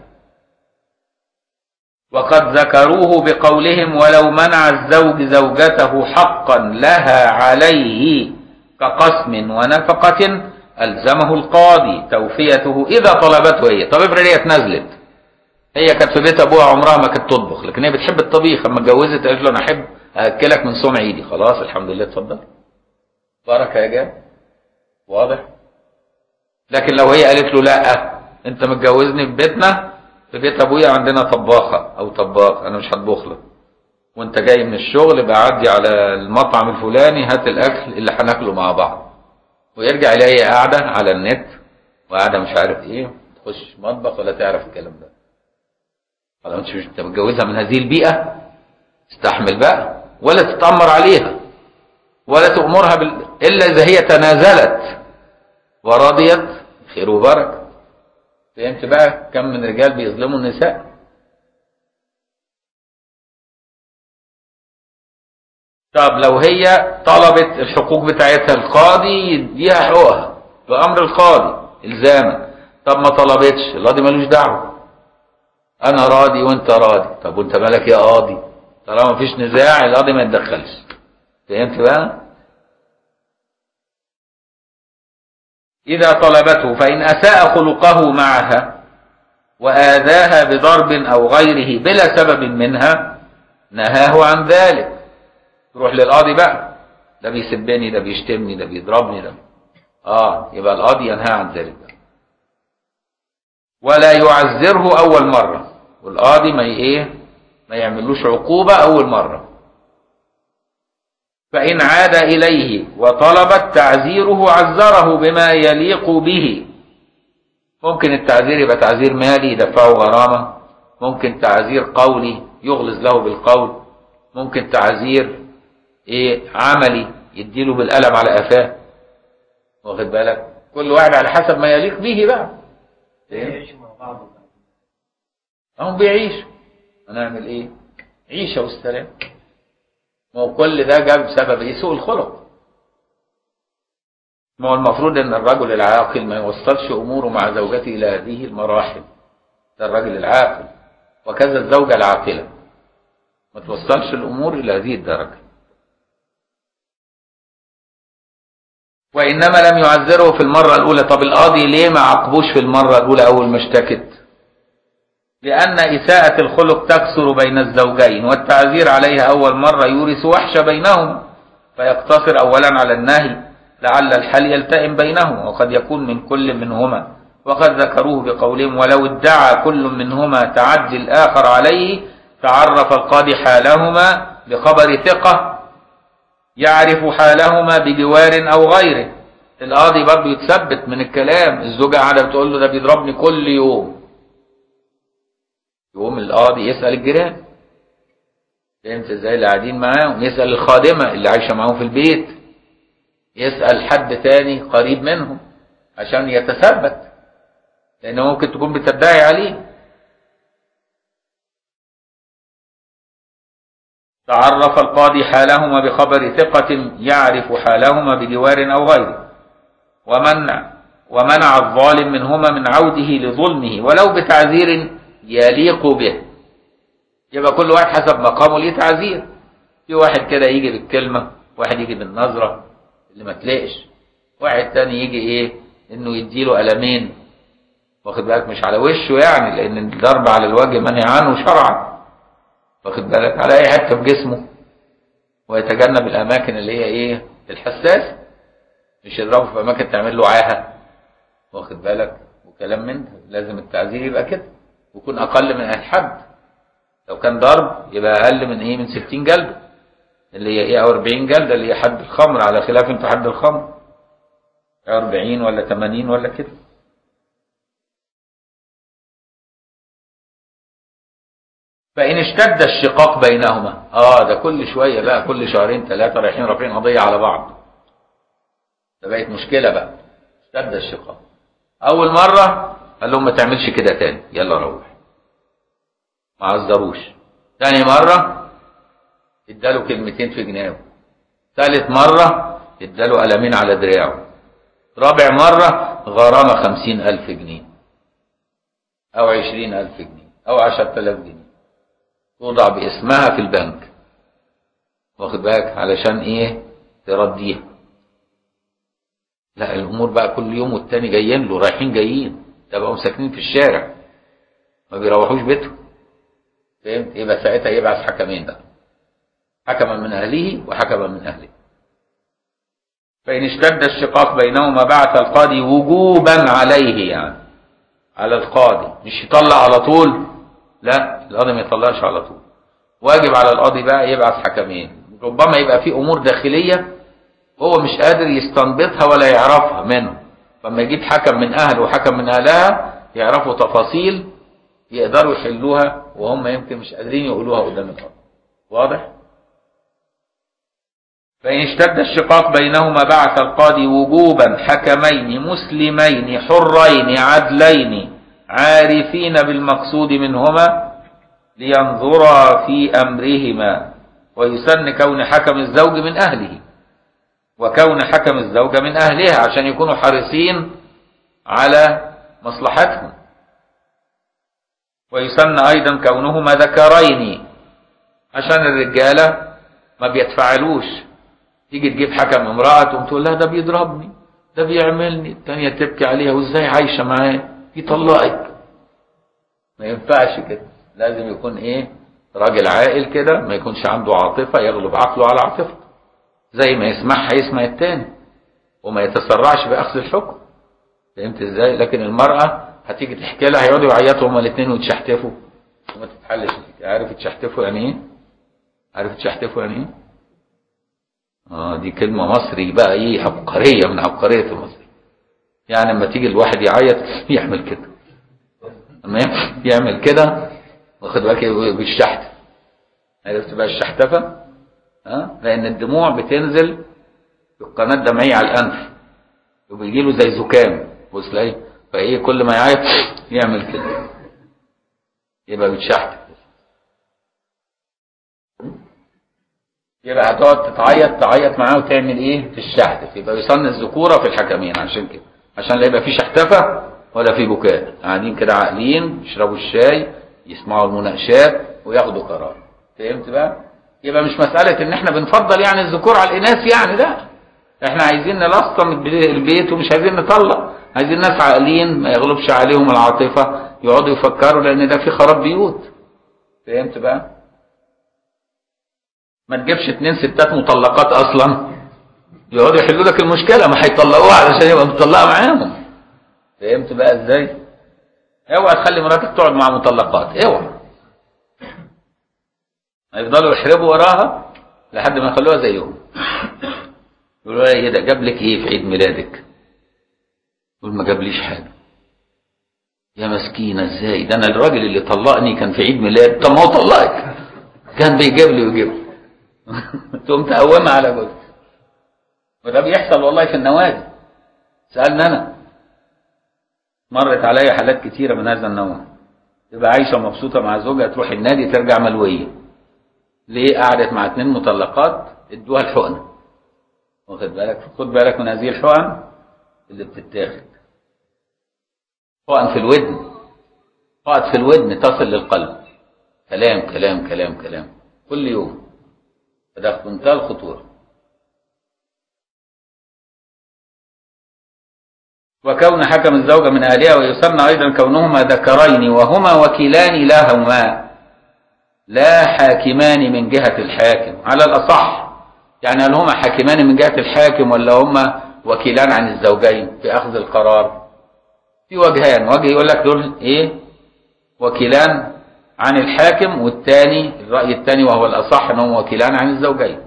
وقد ذكروه بقولهم ولو منع الزوج زوجته حقا لها عليه كقسم ونفقة ألزمه القاضي توفيته إذا طلبته هي طب افرض هي اتنزلت هي كانت في بيت أبوها عمرها ما كانت تطبخ لكن هي بتحب الطبيخ أما اتجوزت قالت له أنا أحب أكلك من صوم عيدي خلاص الحمد لله اتفضل بركة يا جاب واضح لكن لو هي قالت له لا انت متجوزني في بيتنا في بيت ابويا عندنا طباخة او طباخ انا مش هطبخ لك وانت جاي من الشغل بعدي على المطعم الفلاني هات الاكل اللي هناكله مع بعض ويرجع يلاقي قاعدة على النت وقاعدة مش عارف ايه تخش مطبخ ولا تعرف الكلام ده خلاص انت مش انت متجوزها من هذه البيئة استحمل بقى ولا تتأمر عليها ولا تأمرها بال... إلا إذا هي تنازلت ورضيت خير وبركة فهمت بقى كم من رجال بيظلموا النساء طب لو هي طلبت الحقوق بتاعتها القاضي يديها حقوقها بأمر القاضي إلزاما طب ما طلبتش القاضي ملوش دعوة أنا راضي وأنت راضي طب وأنت مالك يا قاضي طالما مفيش نزاع القاضي ما يتدخلش فهمت بقى إذا طلبته فإن أساء خلقه معها وآذاها بضرب أو غيره بلا سبب منها نهاه عن ذلك تروح للقاضي بقى ده بيسبني ده بيشتمني ده بيضربني ده اه يبقى القاضي ينهى عن ذلك بقى. ولا يعذره أول مرة والقاضي ما ايه ما يعملوش عقوبة أول مرة فإن عاد إليه وطلبت تعزيره عزره بما يليق به ممكن التعذير يبقى تعذير مالي يدفعه غرامة ممكن تعذير قولي يغلظ له بالقول ممكن تعذير ايه عملي يديله بالقلم على قفاه واخد بالك كل واحد على حسب ما يليق به بقى يعيشوا مع بعض هم بيعيشوا هنعمل ايه عيشة والسلام ما هو كل ده جاب بسبب ايه سوء الخلق ما هو المفروض ان الرجل العاقل ما يوصلش اموره مع زوجته الى هذه المراحل ده الرجل العاقل وكذا الزوجة العاقلة ما توصلش الامور الى هذه الدرجة وانما لم يعذره في المرة الاولى طب القاضي ليه ما عاقبوش في المرة الاولى اول ما اشتكت لأن إساءة الخلق تكثر بين الزوجين والتعذير عليها أول مرة يورث وحش بينهما فيقتصر أولا على النهي لعل الحل يلتئم بينهما وقد يكون من كل منهما وقد ذكروه بقولهم ولو ادعى كل منهما تعدي الآخر عليه تعرف القاضي حالهما بخبر ثقة يعرف حالهما بجوار أو غيره القاضي برضه يتثبت من الكلام الزوجة قاعدة بتقول له ده بيضربني كل يوم يقوم القاضي يسأل الجيران فهمت ازاي اللي قاعدين معاهم يسأل الخادمة اللي عايشة معاهم في البيت يسأل حد تاني قريب منهم عشان يتثبت لأنه ممكن تكون بتدعي عليه تعرف القاضي حالهما بخبر ثقة يعرف حالهما بجوار أو غيره ومنع ومنع الظالم منهما من عوده لظلمه ولو بتعذير يليق به يبقى كل واحد حسب مقامه ليه تعذير في واحد كده يجي بالكلمة واحد يجي بالنظرة اللي ما تلاقش واحد تاني يجي ايه انه يديله قلمين واخد بالك مش على وشه يعني لان الضرب على الوجه منهي عنه شرعا واخد بالك على اي حته في جسمه ويتجنب الاماكن اللي هي ايه الحساسه مش يضربه في اماكن تعمل له عاهه واخد بالك وكلام من ده لازم التعذير يبقى كده ويكون اقل من الحد لو كان ضرب يبقى اقل من ايه من 60 جلده اللي هي ايه او 40 جلده اللي هي حد الخمر على خلاف في حد الخمر 40 ولا 80 ولا كده فإن اشتد الشقاق بينهما اه ده كل شوية بقى كل شهرين ثلاثة رايحين رافعين قضية على بعض ده بقت مشكلة بقى اشتد الشقاق أول مرة قال لهم ما تعملش كده تاني يلا روح ما عذروش تاني مرة اداله كلمتين في جنابه ثالث مرة اداله قلمين على دراعه رابع مرة غرامة خمسين ألف جنيه أو عشرين ألف جنيه أو عشرة آلاف جنيه توضع باسمها في البنك واخد بالك علشان ايه ترديها لا الامور بقى كل يوم والتاني جايين له رايحين جايين ده بقوا ساكنين في الشارع ما بيروحوش بيتهم فهمت يبقى ساعتها يبعث حكمين بقى حكما من اهله وحكما من اهله فان اشتد الشقاق بينهما بعث القاضي وجوبا عليه يعني على القاضي مش يطلع على طول لا القاضي ما يطلعش على طول واجب على القاضي بقى يبعث حكمين ربما يبقى في امور داخليه هو مش قادر يستنبطها ولا يعرفها منه فما يجيب حكم من اهله وحكم من اهلها يعرفوا تفاصيل يقدروا يحلوها وهم يمكن مش قادرين يقولوها قدام القاضي واضح فإن اشتد الشقاق بينهما بعث القاضي وجوبا حكمين مسلمين حرين عدلين عارفين بالمقصود منهما لينظرا في أمرهما ويسن كون حكم الزوج من أهله وكون حكم الزوجة من أهلها عشان يكونوا حريصين على مصلحتهم ويسن أيضا كونهما ذكرين عشان الرجالة ما بيتفاعلوش تيجي تجيب حكم امرأة تقوم تقول لها ده بيضربني ده بيعملني التانية تبكي عليها وازاي عايشة معاه يطلقك ما ينفعش كده لازم يكون ايه راجل عاقل كده ما يكونش عنده عاطفة يغلب عقله على عاطفته زي ما يسمعها يسمع التاني وما يتسرعش بأخذ الحكم فهمت ازاي لكن المرأة هتيجي تحكي لها هيقعدوا يعيطوا هما الاثنين ويتشحتفوا وما تتحلش عارف يتشحتفوا يعني ايه عارف يتشحتفوا يعني ايه اه دي كلمة مصري بقى ايه عبقرية من عبقرية المصري يعني لما تيجي الواحد يعيط يعمل كده لما يعمل كده واخد بالك بالشحت عرفت بقى الشحتفة ها لأن الدموع بتنزل في القناة الدمعية على الأنف وبيجي له زي زكام بص لي فإيه كل ما يعيط يعمل كده يبقى بتشحت يبقى هتقعد تتعيط تعيط معاه وتعمل ايه في الشحت يبقى يصن الذكوره في الحكمين عشان كده عشان لا يبقى في شحتفه ولا في بكاء قاعدين كده عاقلين يشربوا الشاي يسمعوا المناقشات وياخدوا قرار فهمت بقى يبقى مش مساله ان احنا بنفضل يعني الذكور على الاناث يعني لا احنا عايزين نلصم البيت ومش عايزين نطلق عايزين ناس عاقلين ما يغلبش عليهم العاطفه يقعدوا يفكروا لان ده في خراب بيوت فهمت بقى ما تجيبش اتنين ستات مطلقات اصلا يقعدوا يحلوا لك المشكله ما هيطلقوها علشان يبقى مطلقه معاهم فهمت بقى ازاي اوعى تخلي مراتك تقعد مع مطلقات اوعى هيفضلوا يحربوا وراها لحد ما يخلوها زيهم يقولوا لها ايه ده جاب لك ايه في عيد ميلادك يقول ما جابليش حاجه يا مسكينه ازاي ده انا الراجل اللي طلقني كان في عيد ميلاد طب ما هو طلقك كان بيجيب لي ويجيب لي تقوم تقومها على جوزك وده بيحصل والله في النوادي سألنا أنا مرت عليا حالات كتيرة من هذا النوع تبقى عايشة مبسوطة مع زوجها تروح النادي ترجع ملوية ليه قعدت مع اتنين مطلقات ادوها الحقنة واخد بالك خد بالك من هذه الحقن اللي بتتاخد حقن في الودن حقن في الودن تصل للقلب كلام كلام كلام كلام كل يوم فده في منتهى الخطورة وكون حكم الزوجة من أهلها ويسمى أيضا كونهما ذكرين وهما وكيلان لهما لا حاكمان من جهة الحاكم على الأصح يعني هل هما حاكمان من جهة الحاكم ولا هما وكيلان عن الزوجين في أخذ القرار في وجهان وجه يقول لك دول إيه وكيلان عن الحاكم والثاني الرأي الثاني وهو الأصح أنهم وكيلان عن الزوجين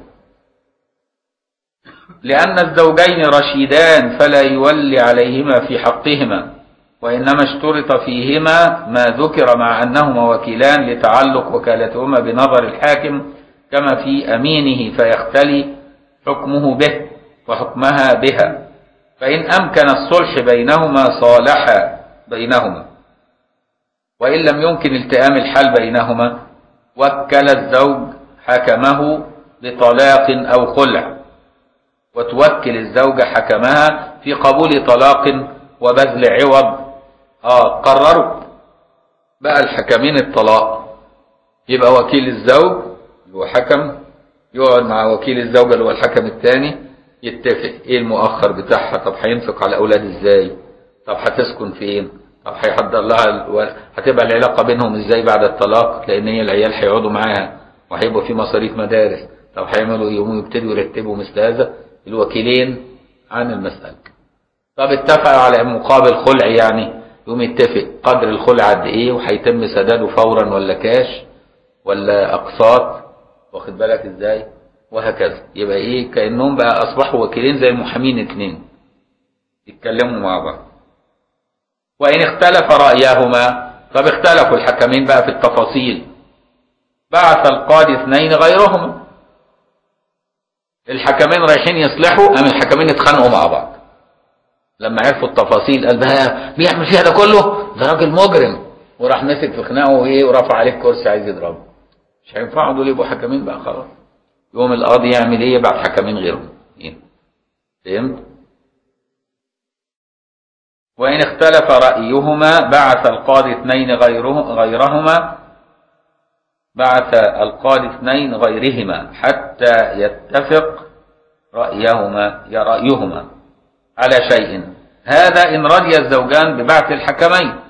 لأن الزوجين رشيدان فلا يولي عليهما في حقهما وإنما اشترط فيهما ما ذكر مع أنهما وكيلان لتعلق وكالتهما بنظر الحاكم كما في أمينه فيختلي حكمه به وحكمها بها فإن أمكن الصلح بينهما صالح بينهما وإن لم يمكن التئام الحال بينهما وكل الزوج حكمه بطلاق أو خلع وتوكل الزوجة حكمها في قبول طلاق وبذل عوض آه قرروا بقى الحكمين الطلاق يبقى وكيل الزوج اللي هو حكم يقعد مع وكيل الزوجة اللي هو الحكم الثاني يتفق ايه المؤخر بتاعها طب هينفق على الاولاد ازاي طب هتسكن فين طب هيحضر لها ال... هتبقى العلاقة بينهم ازاي بعد الطلاق لان هي العيال هيقعدوا معاها وهيبقى في مصاريف مدارس طب هيعملوا يقوموا يبتدوا يرتبوا مثل هذا الوكيلين عن المسألة طب اتفقوا على مقابل خلع يعني يقوم يتفق قدر الخلع قد ايه وهيتم سداده فورا ولا كاش ولا اقساط واخد بالك ازاي وهكذا يبقى ايه كانهم بقى اصبحوا وكيلين زي المحامين اتنين يتكلموا مع بعض وان اختلف رايهما طب اختلفوا الحكمين بقى في التفاصيل بعث القاضي اثنين غيرهما الحكمين رايحين يصلحوا قام الحكمين اتخانقوا مع بعض لما عرفوا التفاصيل قال بقى بيعمل فيها ده كله ده راجل مجرم وراح مسك في خناقه وايه ورفع عليه الكرسي عايز يضربه مش هينفعوا دول يبقوا حكمين بقى خلاص يوم القاضي يعمل ايه يبعت حكمين غيرهم فهمت وإن اختلف رأيهما بعث القاضي اثنين غيره غيرهما بعث القاضي اثنين غيرهما حتى يتفق رأيهما يا رأيهما على شيء هذا إن رضي الزوجان ببعث الحكمين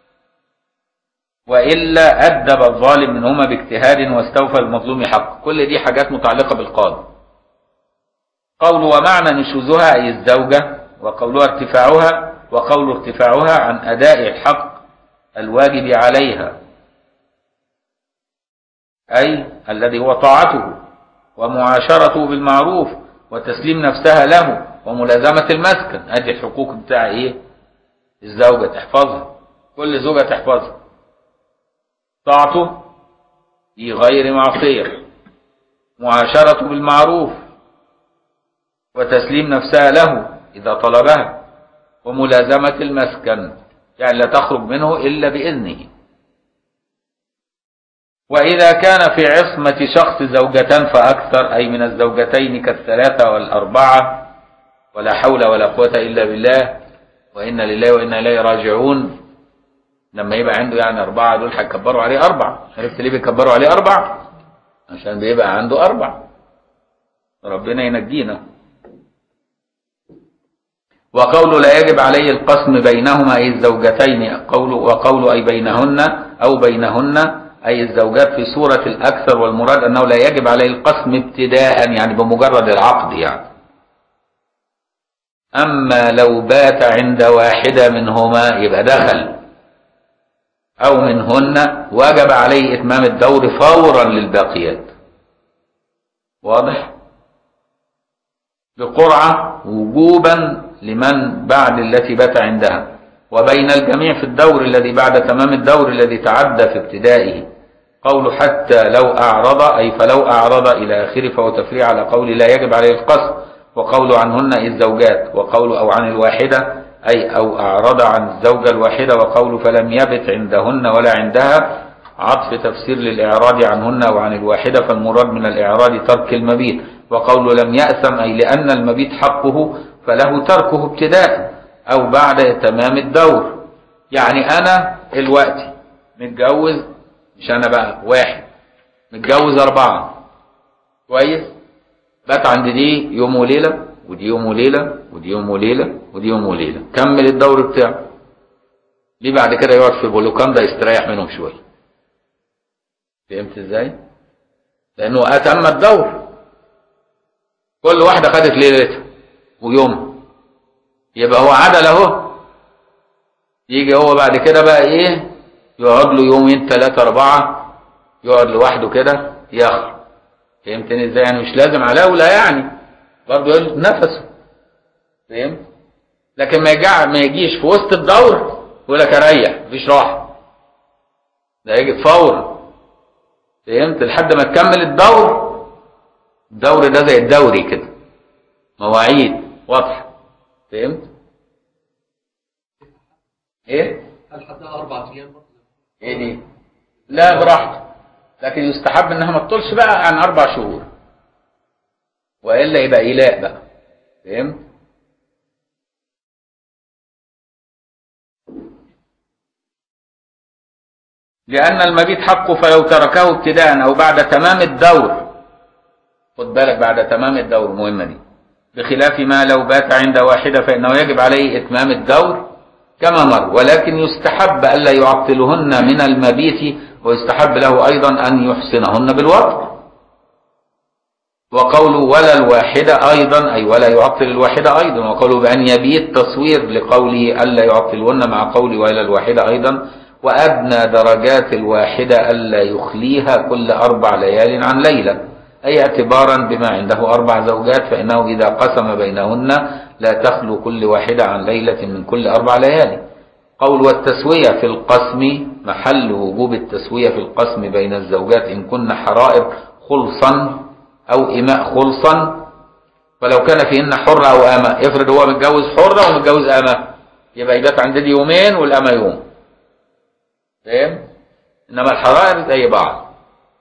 وإلا أدب الظالم منهما باجتهاد واستوفى المظلوم حق كل دي حاجات متعلقة بالقاضي قول ومعنى نشوزها أي الزوجة وقولها ارتفاعها وقول ارتفاعها عن أداء الحق الواجب عليها أي الذي هو طاعته ومعاشرته بالمعروف وتسليم نفسها له وملازمة المسكن ادي الحقوق بتاع ايه الزوجة تحفظها كل زوجة تحفظها طاعته في غير معصية معاشرته بالمعروف وتسليم نفسها له إذا طلبها وملازمة المسكن يعني لا تخرج منه إلا بإذنه وإذا كان في عصمة شخص زوجتان فأكثر أي من الزوجتين كالثلاثة والأربعة ولا حول ولا قوة إلا بالله وإنا لله وإنا إليه راجعون لما يبقى عنده يعني أربعة دول هيكبروا عليه أربعة عرفت ليه بيكبروا عليه أربعة عشان بيبقى عنده أربعة ربنا ينجينا وقول لا يجب عليه القسم بينهما أي الزوجتين قول وقول أي بينهن أو بينهن أي الزوجات في سورة الأكثر والمراد أنه لا يجب عليه القسم ابتداء يعني بمجرد العقد يعني أما لو بات عند واحدة منهما يبقى دخل أو منهن وجب عليه إتمام الدور فورا للباقيات واضح بقرعة وجوبا لمن بعد التي بات عندها وبين الجميع في الدور الذي بعد تمام الدور الذي تعدى في ابتدائه قول حتى لو أعرض أي فلو أعرض إلى آخره فهو تفريع على قول لا يجب عليه القصد وقول عنهن أي الزوجات وقول أو عن الواحدة أي أو أعرض عن الزوجة الواحدة وقول فلم يبت عندهن ولا عندها عطف تفسير للإعراض عنهن وعن الواحدة فالمراد من الإعراض ترك المبيت وقول لم يأثم أي لأن المبيت حقه فله تركه ابتداء أو بعد تمام الدور يعني أنا الوقت متجوز مش أنا بقى واحد متجوز أربعة كويس بات عند دي يوم وليلة ودي يوم وليلة ودي يوم وليلة ودي يوم وليلة كمل الدور بتاعه ليه بعد كده يقعد في بولوكاندا يستريح منهم شوية فهمت ازاي لانه اتم الدور كل واحدة خدت ليلتها ويومها يبقى هو عدل اهو يجي هو بعد كده بقى ايه يقعد له يومين ثلاثة أربعة يقعد لوحده كده يخرج فهمتني ازاي يعني مش لازم على ولا يعني برضه يقول نفسه فهمت لكن ما يجع ما يجيش في وسط الدور يقول لك اريح مفيش راحه ده يجي فورا فهمت لحد ما تكمل الدور الدور ده زي الدوري كده مواعيد واضحه فهمت ايه هل حدها أربعة أيام برضه؟ ايه دي لا براحته لكن يستحب انها ما تطولش بقى عن اربع شهور والا يبقى ايلاء بقى فهمت لأن المبيت حقه فلو تركه ابتداء أو بعد تمام الدور خد بالك بعد تمام الدور مهمة دي بخلاف ما لو بات عند واحدة فإنه يجب عليه إتمام الدور كما مر ولكن يستحب ألا يعطلهن من المبيت ويستحب له أيضا أن يحسنهن بالوطء وقول ولا الواحدة أيضا أي ولا يعطل الواحدة أيضا وقوله بأن يبيت تصوير لقوله ألا يعطلهن مع قول ولا الواحدة أيضا وأدنى درجات الواحدة ألا يخليها كل أربع ليال عن ليلة أي اعتبارا بما عنده أربع زوجات فإنه إذا قسم بينهن لا تخلو كل واحدة عن ليلة من كل أربع ليالي قول والتسوية في القسم محل وجوب التسوية في القسم بين الزوجات إن كن حرائر خلصا أو إماء خلصا فلو كان فيهن حرة أو أمة افرض هو متجوز حرة ومتجوز أمة يبقى يبات عند دي يومين والأمة يوم فاهم؟ إنما الحرائر زي بعض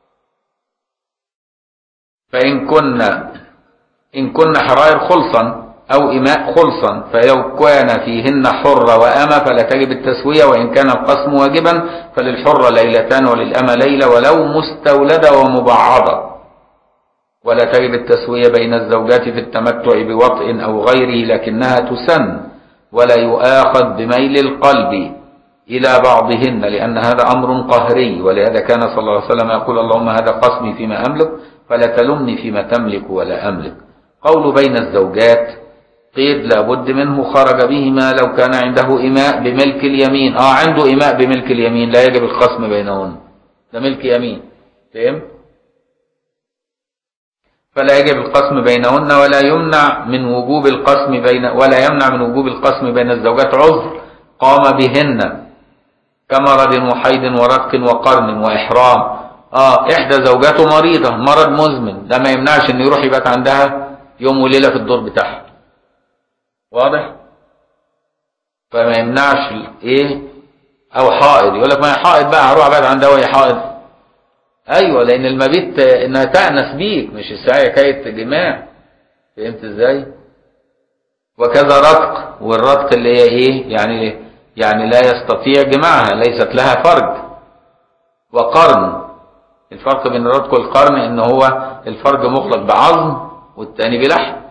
فإن كنا إن كن حرائر خلصا أو إماء خلصا فلو كان فيهن حرة وأمة فلا تجب التسوية وإن كان القسم واجبا فللحرة ليلتان وللأمة ليلة ولو مستولدة ومبعضة ولا تجب التسوية بين الزوجات في التمتع بوطء أو غيره لكنها تسن ولا يؤاخذ بميل القلب إلى بعضهن لأن هذا أمر قهري ولهذا كان صلى الله عليه وسلم يقول اللهم هذا قسمي فيما أملك فلا تلمني فيما تملك ولا أملك قول بين الزوجات قيد لابد منه خرج به ما لو كان عنده إماء بملك اليمين آه عنده إماء بملك اليمين لا يجب الخصم بينهن ده ملك يمين فهم فلا يجب القسم بينهن ولا يمنع من وجوب القسم بين ولا يمنع من وجوب القسم بين الزوجات عذر قام بهن كمرض وحيض ورق وقرن وإحرام اه احدى زوجاته مريضة مرض مزمن ده ما يمنعش انه يروح يبات عندها يوم وليلة في الدور بتاعها واضح فما يمنعش ايه او حائض يقول لك ما هي حائض بقى هروح ابات عندها وهي حائض ايوه لان المبيت انها تأنس بيك مش الساعة حكاية جماع فهمت ازاي وكذا رتق والرتق اللي هي ايه يعني يعني لا يستطيع جماعها ليست لها فرج وقرن الفرق بين الرتق والقرن ان هو الفرج مخلط بعظم والتاني بلحم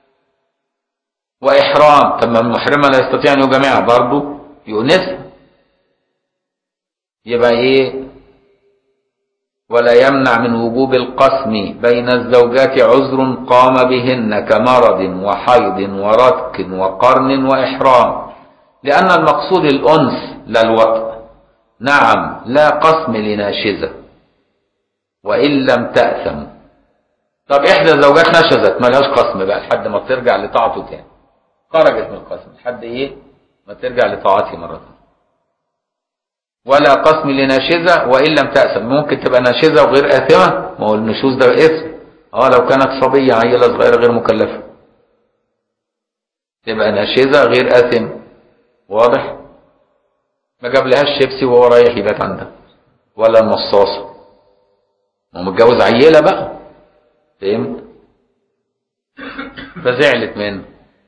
واحرام طب ما المحرمه لا يستطيع ان يجامعها برضه يؤنسها يبقى ايه ولا يمنع من وجوب القسم بين الزوجات عذر قام بهن كمرض وحيض ورتق وقرن وإحرام لأن المقصود الأنس لا الوطء نعم لا قسم لناشزة وإن لم تأثم طب إحدى الزوجات نشزت ملهاش قسم بقى لحد ما ترجع لطاعته تاني خرجت من القسم لحد إيه ما ترجع لطاعته مرة ثانية ولا قسم لناشزة وإن لم تأثم ممكن تبقى ناشزة وغير آثمة ما هو النشوز ده اسم اه لو كانت صبية عيلة صغيرة غير مكلفة تبقى ناشزة غير آثم واضح ما جابلهاش شيبسي وهو رايح يبات عندها ولا المصاصة ما هو متجوز عيلة بقى فهمت فزعلت منه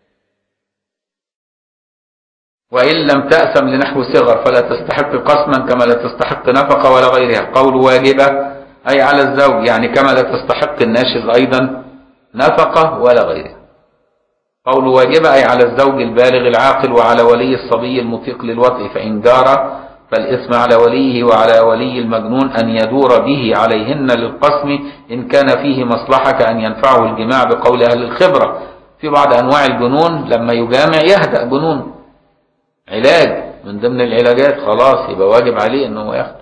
وإن لم تأسم لنحو صغر فلا تستحق قسما كما لا تستحق نفقة ولا غيرها قول واجبة أي على الزوج يعني كما لا تستحق الناشز أيضا نفقة ولا غيرها قول واجبة أي على الزوج البالغ العاقل وعلى ولي الصبي المطيق للوطء فإن جار فالإثم على وليه وعلى ولي المجنون أن يدور به عليهن للقسم إن كان فيه مصلحة كأن ينفعه الجماع بقول أهل الخبرة في بعض أنواع الجنون لما يجامع يهدأ جنون علاج من ضمن العلاجات خلاص يبقى واجب عليه انه ياخده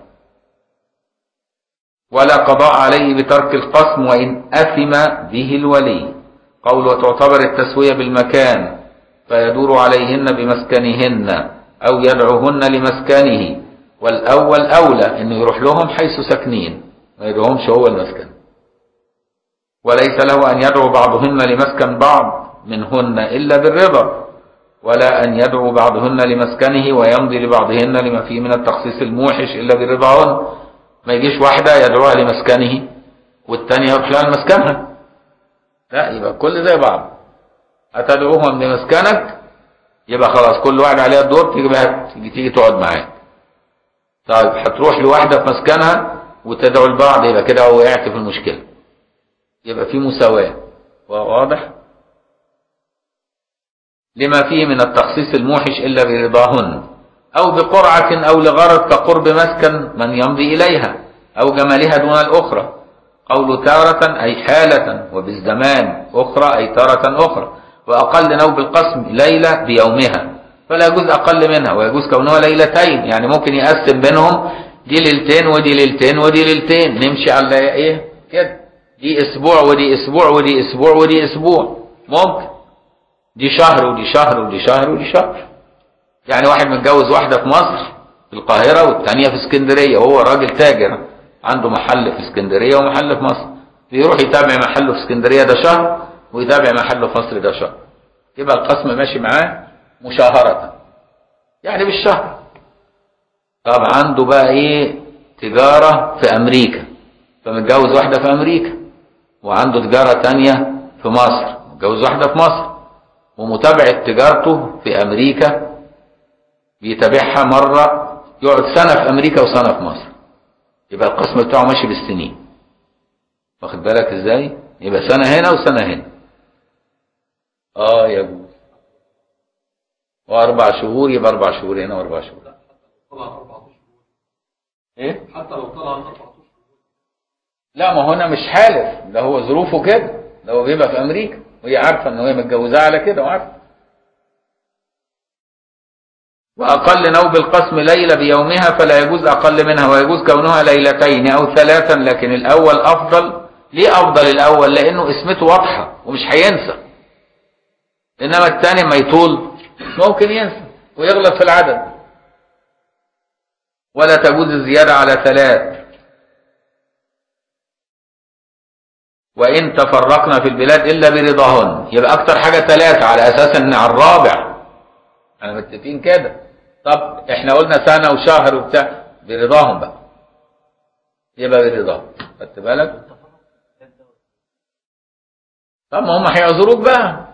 ولا قضاء عليه بترك القسم وان اثم به الولي قول وتعتبر التسويه بالمكان فيدور عليهن بمسكنهن او يدعوهن لمسكنه والاول اولى انه يروح لهم حيث ساكنين ما يدعوهمش هو المسكن وليس له ان يدعو بعضهن لمسكن بعض منهن الا بالرضا ولا أن يدعو بعضهن لمسكنه ويمضي لبعضهن لما فيه من التخصيص الموحش إلا برضاهن ما يجيش واحدة يدعوها لمسكنه والتانية يروح لها لمسكنها لا يبقى كل زي بعض هتدعوهم لمسكنك يبقى خلاص كل واحد عليها الدور تيجي بقى تيجي, تيجي تقعد معاك طيب هتروح لواحدة في مسكنها وتدعو البعض يبقى كده وقعت في المشكلة يبقى في مساواة واضح؟ لما فيه من التخصيص الموحش إلا برضاهن أو بقرعة أو لغرض كقرب مسكن من يمضي إليها أو جمالها دون الأخرى قول تارة أي حالة وبالزمان أخرى أي تارة أخرى وأقل نوب القسم ليلة بيومها فلا يجوز أقل منها ويجوز كونها ليلتين يعني ممكن يقسم بينهم دي ليلتين ودي ليلتين ودي ليلتين نمشي على إيه كده دي أسبوع ودي أسبوع ودي أسبوع ودي أسبوع ممكن دي شهر ودي شهر ودي شهر ودي شهر يعني واحد متجوز واحدة في مصر في القاهرة والتانية في اسكندرية وهو راجل تاجر عنده محل في اسكندرية ومحل في مصر يروح يتابع محله في اسكندرية ده شهر ويتابع محله في مصر ده شهر يبقى القسم ماشي معاه مشاهرة يعني بالشهر طب عنده بقى ايه تجارة في امريكا فمتجوز واحدة في امريكا وعنده تجارة تانية في مصر متجوز واحدة في مصر ومتابعة تجارته في أمريكا بيتابعها مرة يقعد سنة في أمريكا وسنة في مصر يبقى القسم بتاعه ماشي بالسنين واخد بالك ازاي يبقى سنة هنا وسنة هنا اه يجوز وأربع شهور يبقى أربع شهور هنا وأربع شهور طلع أربع أشهر إيه؟ حتى لو طلع أربع أشهر لا ما هنا مش حالف ده هو ظروفه كده ده هو بيبقى في أمريكا وهي عارفة إن هي متجوزاه على كده وعارفة وأقل نوب القسم ليلة بيومها فلا يجوز أقل منها ويجوز كونها ليلتين أو ثلاثا لكن الأول أفضل ليه افضل الاول لانه اسمته واضحه ومش هينسى انما الثاني ما يطول ممكن ينسى ويغلط في العدد ولا تجوز الزياده على ثلاث وان تفرقنا في البلاد الا برضاهن يبقى اكتر حاجه ثلاثه على اساس ان على الرابع انا متفقين كده طب احنا قلنا سنه وشهر وبتاع برضاهم بقى يبقى برضاهم خدت بالك طب ما هم هيعذروك بقى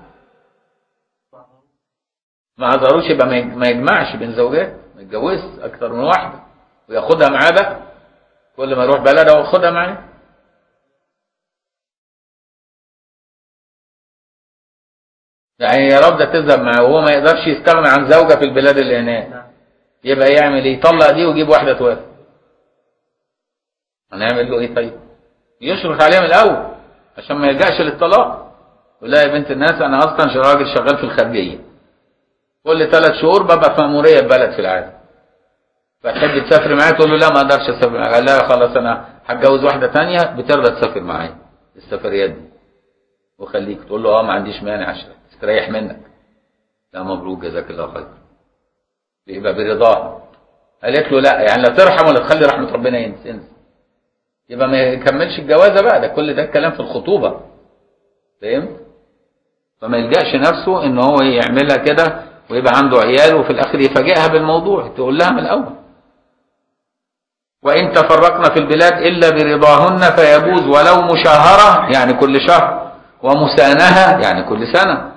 ما عذروش يبقى ما يج- ما يجمعش بين زوجات ما يتجوزش اكتر من واحده وياخدها معاه بقى كل ما يروح بلده وياخدها معاه يعني يا رب ده تذهب معاه وهو ما يقدرش يستغنى عن زوجة في البلاد اللي هناك يبقى يعمل ايه يطلق دي ويجيب واحدة توافق هنعمل له ايه طيب يشرط عليها من الاول عشان ما يلجأش للطلاق يقول لها يا بنت الناس انا اصلا راجل شغال في الخارجية كل ثلاث شهور ببقى في مأمورية بلد في العالم فتحب تسافر معايا تقول له لا ما اقدرش اسافر معاك قال لها خلاص انا هتجوز واحدة تانية بترضى تسافر معايا السفريات دي وخليك تقول له اه ما عنديش مانع عشان استريح منك لا مبروك جزاك الله خير يبقى برضاها قالت له لا يعني لا ترحم ولا تخلي رحمة ربنا ينسى انسى. يبقى ما يكملش الجوازة بقى ده كل ده الكلام في الخطوبة فهمت فما يلجأش نفسه ان هو يعملها كده ويبقى عنده عيال وفي الاخر يفاجئها بالموضوع تقول لها من الاول وان تفرقنا في البلاد الا برضاهن فيجوز ولو مشاهرة يعني كل شهر ومسانهة يعني كل سنة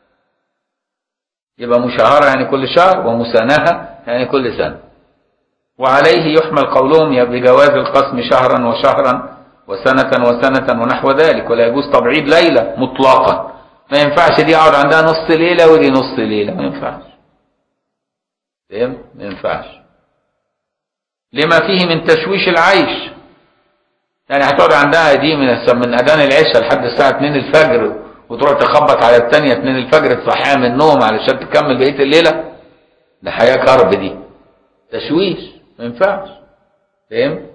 يبقى مشاهرة يعني كل شهر ومسانهة يعني كل سنة وعليه يحمل قولهم يا بجواز القسم شهرا وشهرا وسنة وسنة ونحو ذلك ولا يجوز تبعيد ليلة مطلقا ما ينفعش دي اقعد عندها نص ليلة ودي نص ليلة ما ينفعش فهمت؟ ما ينفعش لما فيه من تشويش العيش يعني هتقعد عندها دي من من اذان العشاء لحد الساعه 2 الفجر وتروح تخبط على الثانيه 2 الفجر تصحيها من النوم علشان تكمل بقيه الليله ده حياه كرب دي تشويش ما ينفعش فاهم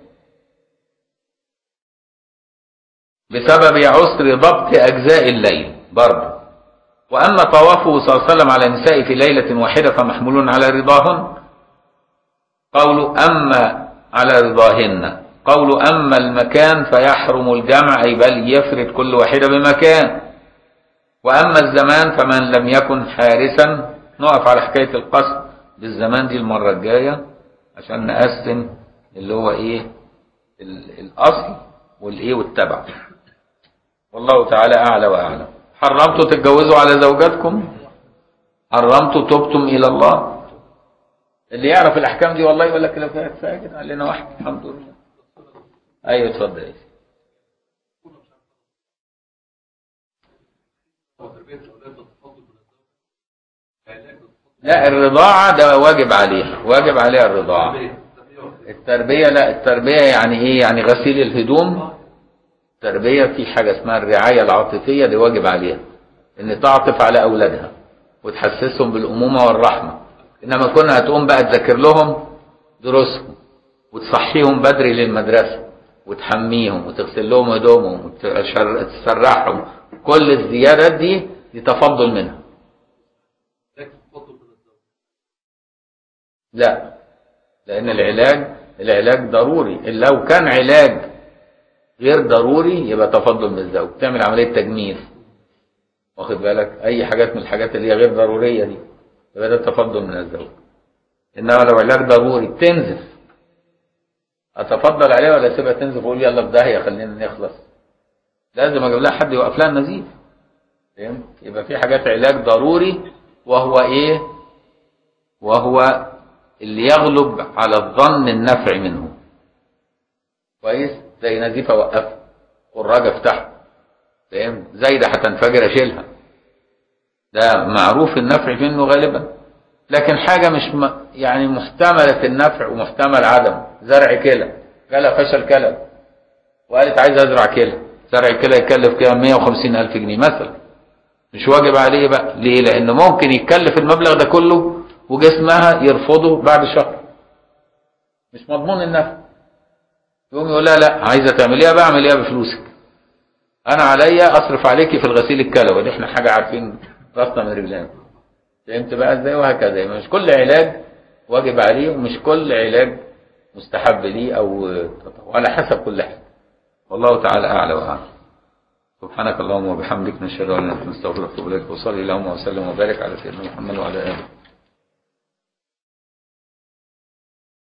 بسبب عسر ضبط اجزاء الليل برضه واما طوافه صلى الله عليه وسلم على النساء في ليله واحده فمحمول على رضاهن قول اما على رضاهن قول أما المكان فيحرم الجمع أي بل يفرد كل واحدة بمكان وأما الزمان فمن لم يكن حارسا نقف على حكاية القصد بالزمان دي المرة الجاية عشان نقسم اللي هو إيه ال- الأصل والإيه والتبع والله تعالى أعلى وأعلم حرمتوا تتجوزوا على زوجاتكم حرمتوا تبتم إلى الله اللي يعرف الأحكام دي والله يقول لك لو كانت كفاية كده قال لنا واحد الحمد لله ايوه اتفضل يا سيدي. وتربية الأولاد بالتفضل من الزوج علاج بالتفضل لا الرضاعة ده واجب عليها واجب عليها الرضاعة تربية تربية وتربية. التربية لا التربية يعني ايه يعني غسيل الهدوم التربية في حاجة اسمها الرعاية العاطفية دي واجب عليها ان تعطف على اولادها وتحسسهم بالامومة والرحمة انما كنا هتقوم بقى تذاكر لهم دروسهم وتصحيهم بدري للمدرسة وتحميهم وتغسل لهم هدومهم وتسرحهم كل الزيادات دي دي تفضل منها علاج بالتفضل من الزوج لا لأن العلاج العلاج ضروري لو كان علاج غير ضروري يبقى تفضل من الزوج تعمل عملية تجميل واخد بالك أي حاجات من الحاجات اللي هي غير ضرورية دي يبقى ده تفضل من الزوج إنما لو علاج ضروري بتنزف أتفضل عليها ولا أسيبها تنزف وأقول يلا في داهية خلينا نخلص لازم أجيب لها حد يوقف لها النزيف فهمت يبقى في حاجات علاج ضروري وهو إيه وهو اللي يغلب على الظن النفع منه كويس زي نزيف اوقفها خراجه افتحها فاهم زايده هتنفجر اشيلها ده معروف النفع منه غالبا لكن حاجه مش م... يعني محتمله النفع ومحتمل عدم زرع كلى جالها فشل كلى وقالت عايز ازرع كلى زرع كلى يكلف كده 150 الف جنيه مثلا مش واجب عليه بقى ليه لان ممكن يتكلف المبلغ ده كله وجسمها يرفضه بعد شهر مش مضمون النفع يقوم يقول لها لا عايزه تعمليها بقى اعمليها بفلوسك انا عليا اصرف عليكي في الغسيل الكلوي دي احنا حاجه عارفين راسنا من رجلنا فهمت بقى ازاي وهكذا يعني مش كل علاج واجب عليه ومش كل علاج مستحب ليه او تطوع على حسب كل حاجه والله تعالى اعلى واعلم سبحانك اللهم وبحمدك نشهد ان لا اله الا انت نستغفرك ونتوب اليك وصلي اللهم وسلم وبارك على سيدنا محمد وعلى اله